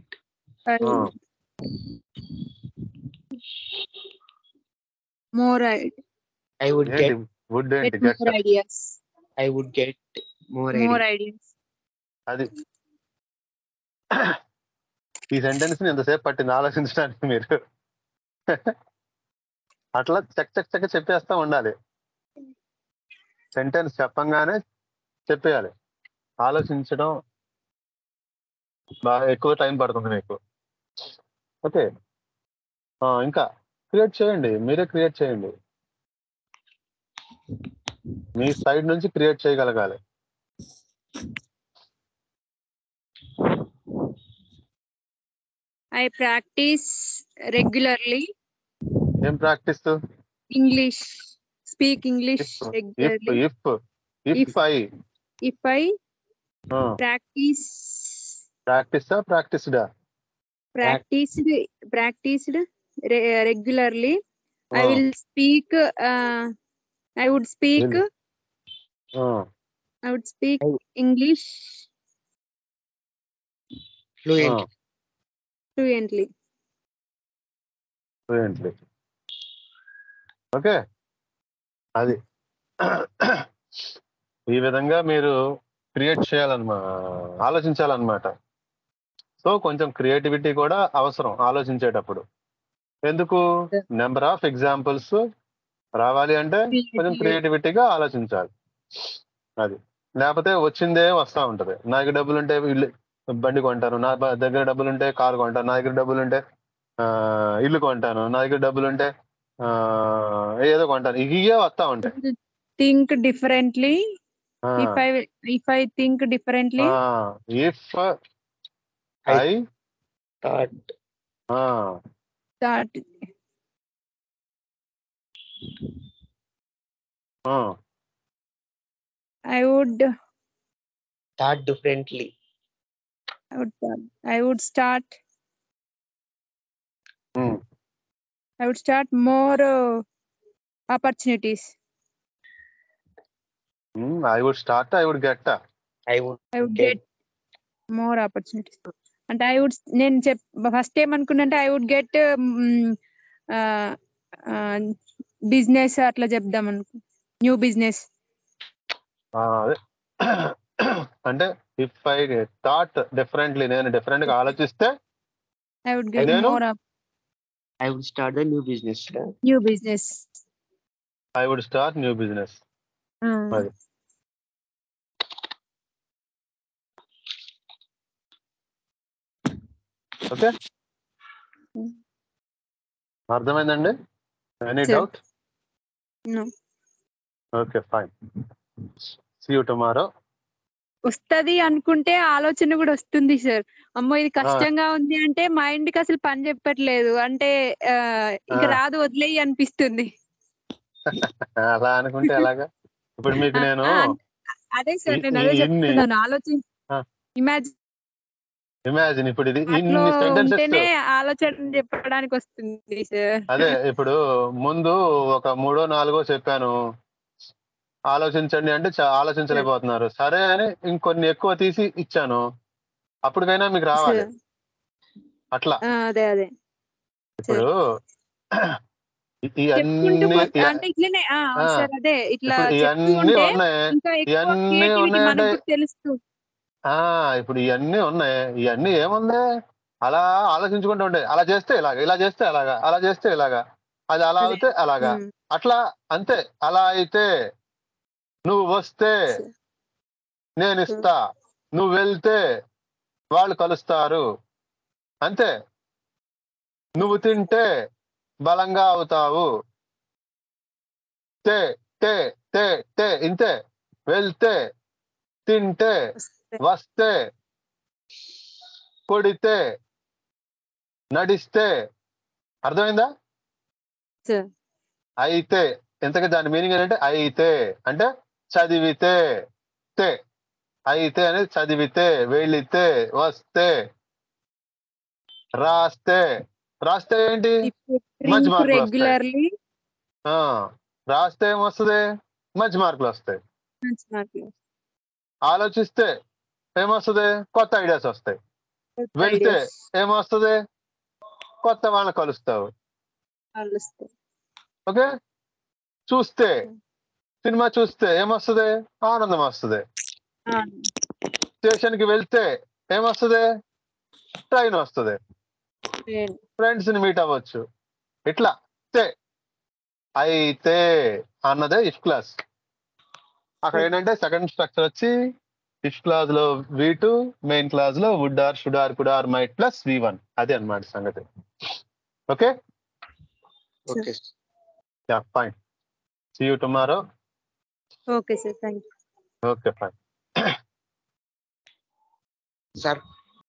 more I would ఏంటి గెట్ వుడ్ ఏంటి get get more ideas I would get more more ideas అది ఈ sentence ని ఎంతసేపు పట్టింది ఆలోచించడానికి మీరు అట్లా చక్ చక్ చక్క చెప్పేస్తా ఉండాలి సెంటెన్స్ చెప్పంగానే చెప్పేయాలి ఆలోచించడం బాగా ఎక్కువ టైం పడుతుంది మీకు ఓకే ఆ, ఇంకా క్రియేట్ చేయండి మీరే క్రియేట్ చేయండి మీ సైడ్ నుంచి క్రియేట్ చేయగలగాలి I practice regularly ఏం practice English. Speak English if if regularly. If if If- I If I practice ప్రాక్టీసా ప్రాక్టీస్డా practiced practiced re- regularly, I will speak. Uh, I would speak. Will. I would speak I- English fluent fluently. Fluently okay అది ఈ విధంగా మీరు create చేయాలన్నమా ఆలోచించాలన్నమాట so కొంచెం creativity కూడా అవసరం ఆలోచించేటప్పుడు ఎందుకు నెంబర్ ఆఫ్ ఎగ్జాంపుల్స్ రావాలి అంటే కొంచెం క్రియేటివిటీగా ఆలోచించాలి అది లేకపోతే వచ్చిందే వస్తా ఉంటది నాకు డబ్బులు ఉంటే ఇల్లు బండి కొంటాను నా బ- దగ్గర డబ్బులు ఉంటే కారు కొంటాను నా దగ్గర డబ్బులు ఉంటే ఆ, ఇల్లు కొంటాను నా దగ్గర డబ్బులు ఉంటే ఆ, ఏదో కొంటాను ఇవే వస్తా ఉంటాయి Think differently. Ah, If I if I think differently, ah, if I thought ah, that ah, I would thought differently I would I would start um, I would start more uh, opportunities. Um, I would start I would get I would I would Get- get more opportunities. అంటే I would నేను చెప్ first ఏమనుకున్నంటే I would get business అట్లా చెప్దాం అనుకు new business అదే అంటే if I thought differently నేను డిఫరెంట్ గా ఆలోచిస్తే ఐ వుడ్ గెట్ నేను? More I would start the new business new business I would start new business అది. Okay Hmm. అర్థమైందండి any Sure. Doubt No. Okay fine see you tomorrow వస్తది అనుకుంటే ఆలోచన కూడా వస్తుంది సార్ అమ్మో ఇది కష్టంగా ఉంది అంటే మైండ్ కి అసలు పని చెప్పట్లేదు అంటే ఆ, ఇంకా ఆ. రాదు వదిలేయి అనిపిస్తుంది అలా అనుకుంటే ఎలాగా ఇప్పుడు మీకు నేను ఆ, అదే సార్ ఈ- నేను అదే ఈ- ఇన్ని- చెప్తున్నాను ఆలోచన ఆ. ఇమాజిన్ ఇమాజిన్ ఇప్పుడు ఇది అట్లా ఇన్ని సెంటెన్సెస్ ఉంటేనే ఆలోచన చెప్పడానికి వస్తుంది సార్ అదే ఇప్పుడు ముందు ఒక మూడో నాలుగో చెప్పాను ఆలోచించండి అంటే చా- ఆలోచించలేకపోతున్నారు సరే అని ఇంకొన్ని ఎక్కువ తీసి ఇచ్చాను అప్పటికైనా మీకు రావాలి అట్లా ఆ, అదే అదే ఇప్పుడు ఈ- చెప్పుకుంటూ ఇవన్నీ పో- అంటే ఇట్లనే ఆ, ఆ. సార్ అదే ఇట్లా ఇప్పుడు చెప్తూ ఇవన్నీ ఉంటే ఉన్నాయి ఇంకా ఎక్కువ ఇవన్నీ creativity ఉన్నాయంటే- మనకు తెలుస్తూ ఆ ఇప్పుడు ఇవన్నీ ఉన్నాయి ఇవన్నీ ఏముంది అలా ఆలోచించుకుంటూ ఉండే అలా చేస్తే ఇలాగా ఇలా చేస్తే అలాగా అలా చేస్తే ఇలాగా అది అలా అదే. అయితే అలాగా ఉమ్, అట్లా అంతే అలా అయితే నువ్వు వస్తే సరే. నేను ఇస్తా నువ్వు వెళ్తే వాళ్ళు కలుస్తారు అంతే నువ్వు తింటే బలంగా అవుతావు తే తే తే తే ఇంతే వెళ్తే తింటే వస్తే. వస్తే కొడితే నడిస్తే అర్థమైందా సార్ అయితే ఎంతగా దాని మీనింగ్ ఏంటంటే అయితే అంటే చదివితే తే అయితే అనేది చదివితే వెళితే వస్తే రాస్తే రాస్తే ఏంటి మంచి డ్రింక్ మార్కులు వస్తాయి. రెగ్యులర్లీ ఆ రాస్తే ఏమొస్తుంది మంచి మార్కులు వస్తాయి మంచి మార్కులు ఆలోచిస్తే ఏమొస్తుంది కొత్త ఐడియాస్ వస్తాయి వెళ్తే ideas ఏమొస్తుంది కొత్త వాళ్ళని కలుస్తావు వాళ్ళు వస్తాయి. ఓకే చూస్తే సినిమా చూస్తే ఏమొస్తుంది ఆనందం వస్తుంది ఆ, స్టేషన్ కి వెళ్తే ఏమొస్తుంది ట్రైన్ వస్తుంది నేను- ఫ్రెండ్స్ ని మీట్ అవ్వచ్చు ఇట్లా తే అయితే అన్నదే ఇఫ్ క్లాస్ అక్కడ ఏంటంటే సెకండ్ స్ట్రక్చర్ వచ్చి ఇఫ్ క్లాస్ లో వి టూ మెయిన్ క్లాస్ లో would or should or could or might plus V one అదే అన్నమాట సంగతి okay okay yeah fine see you tomorrow okay sir thank you okay fine sir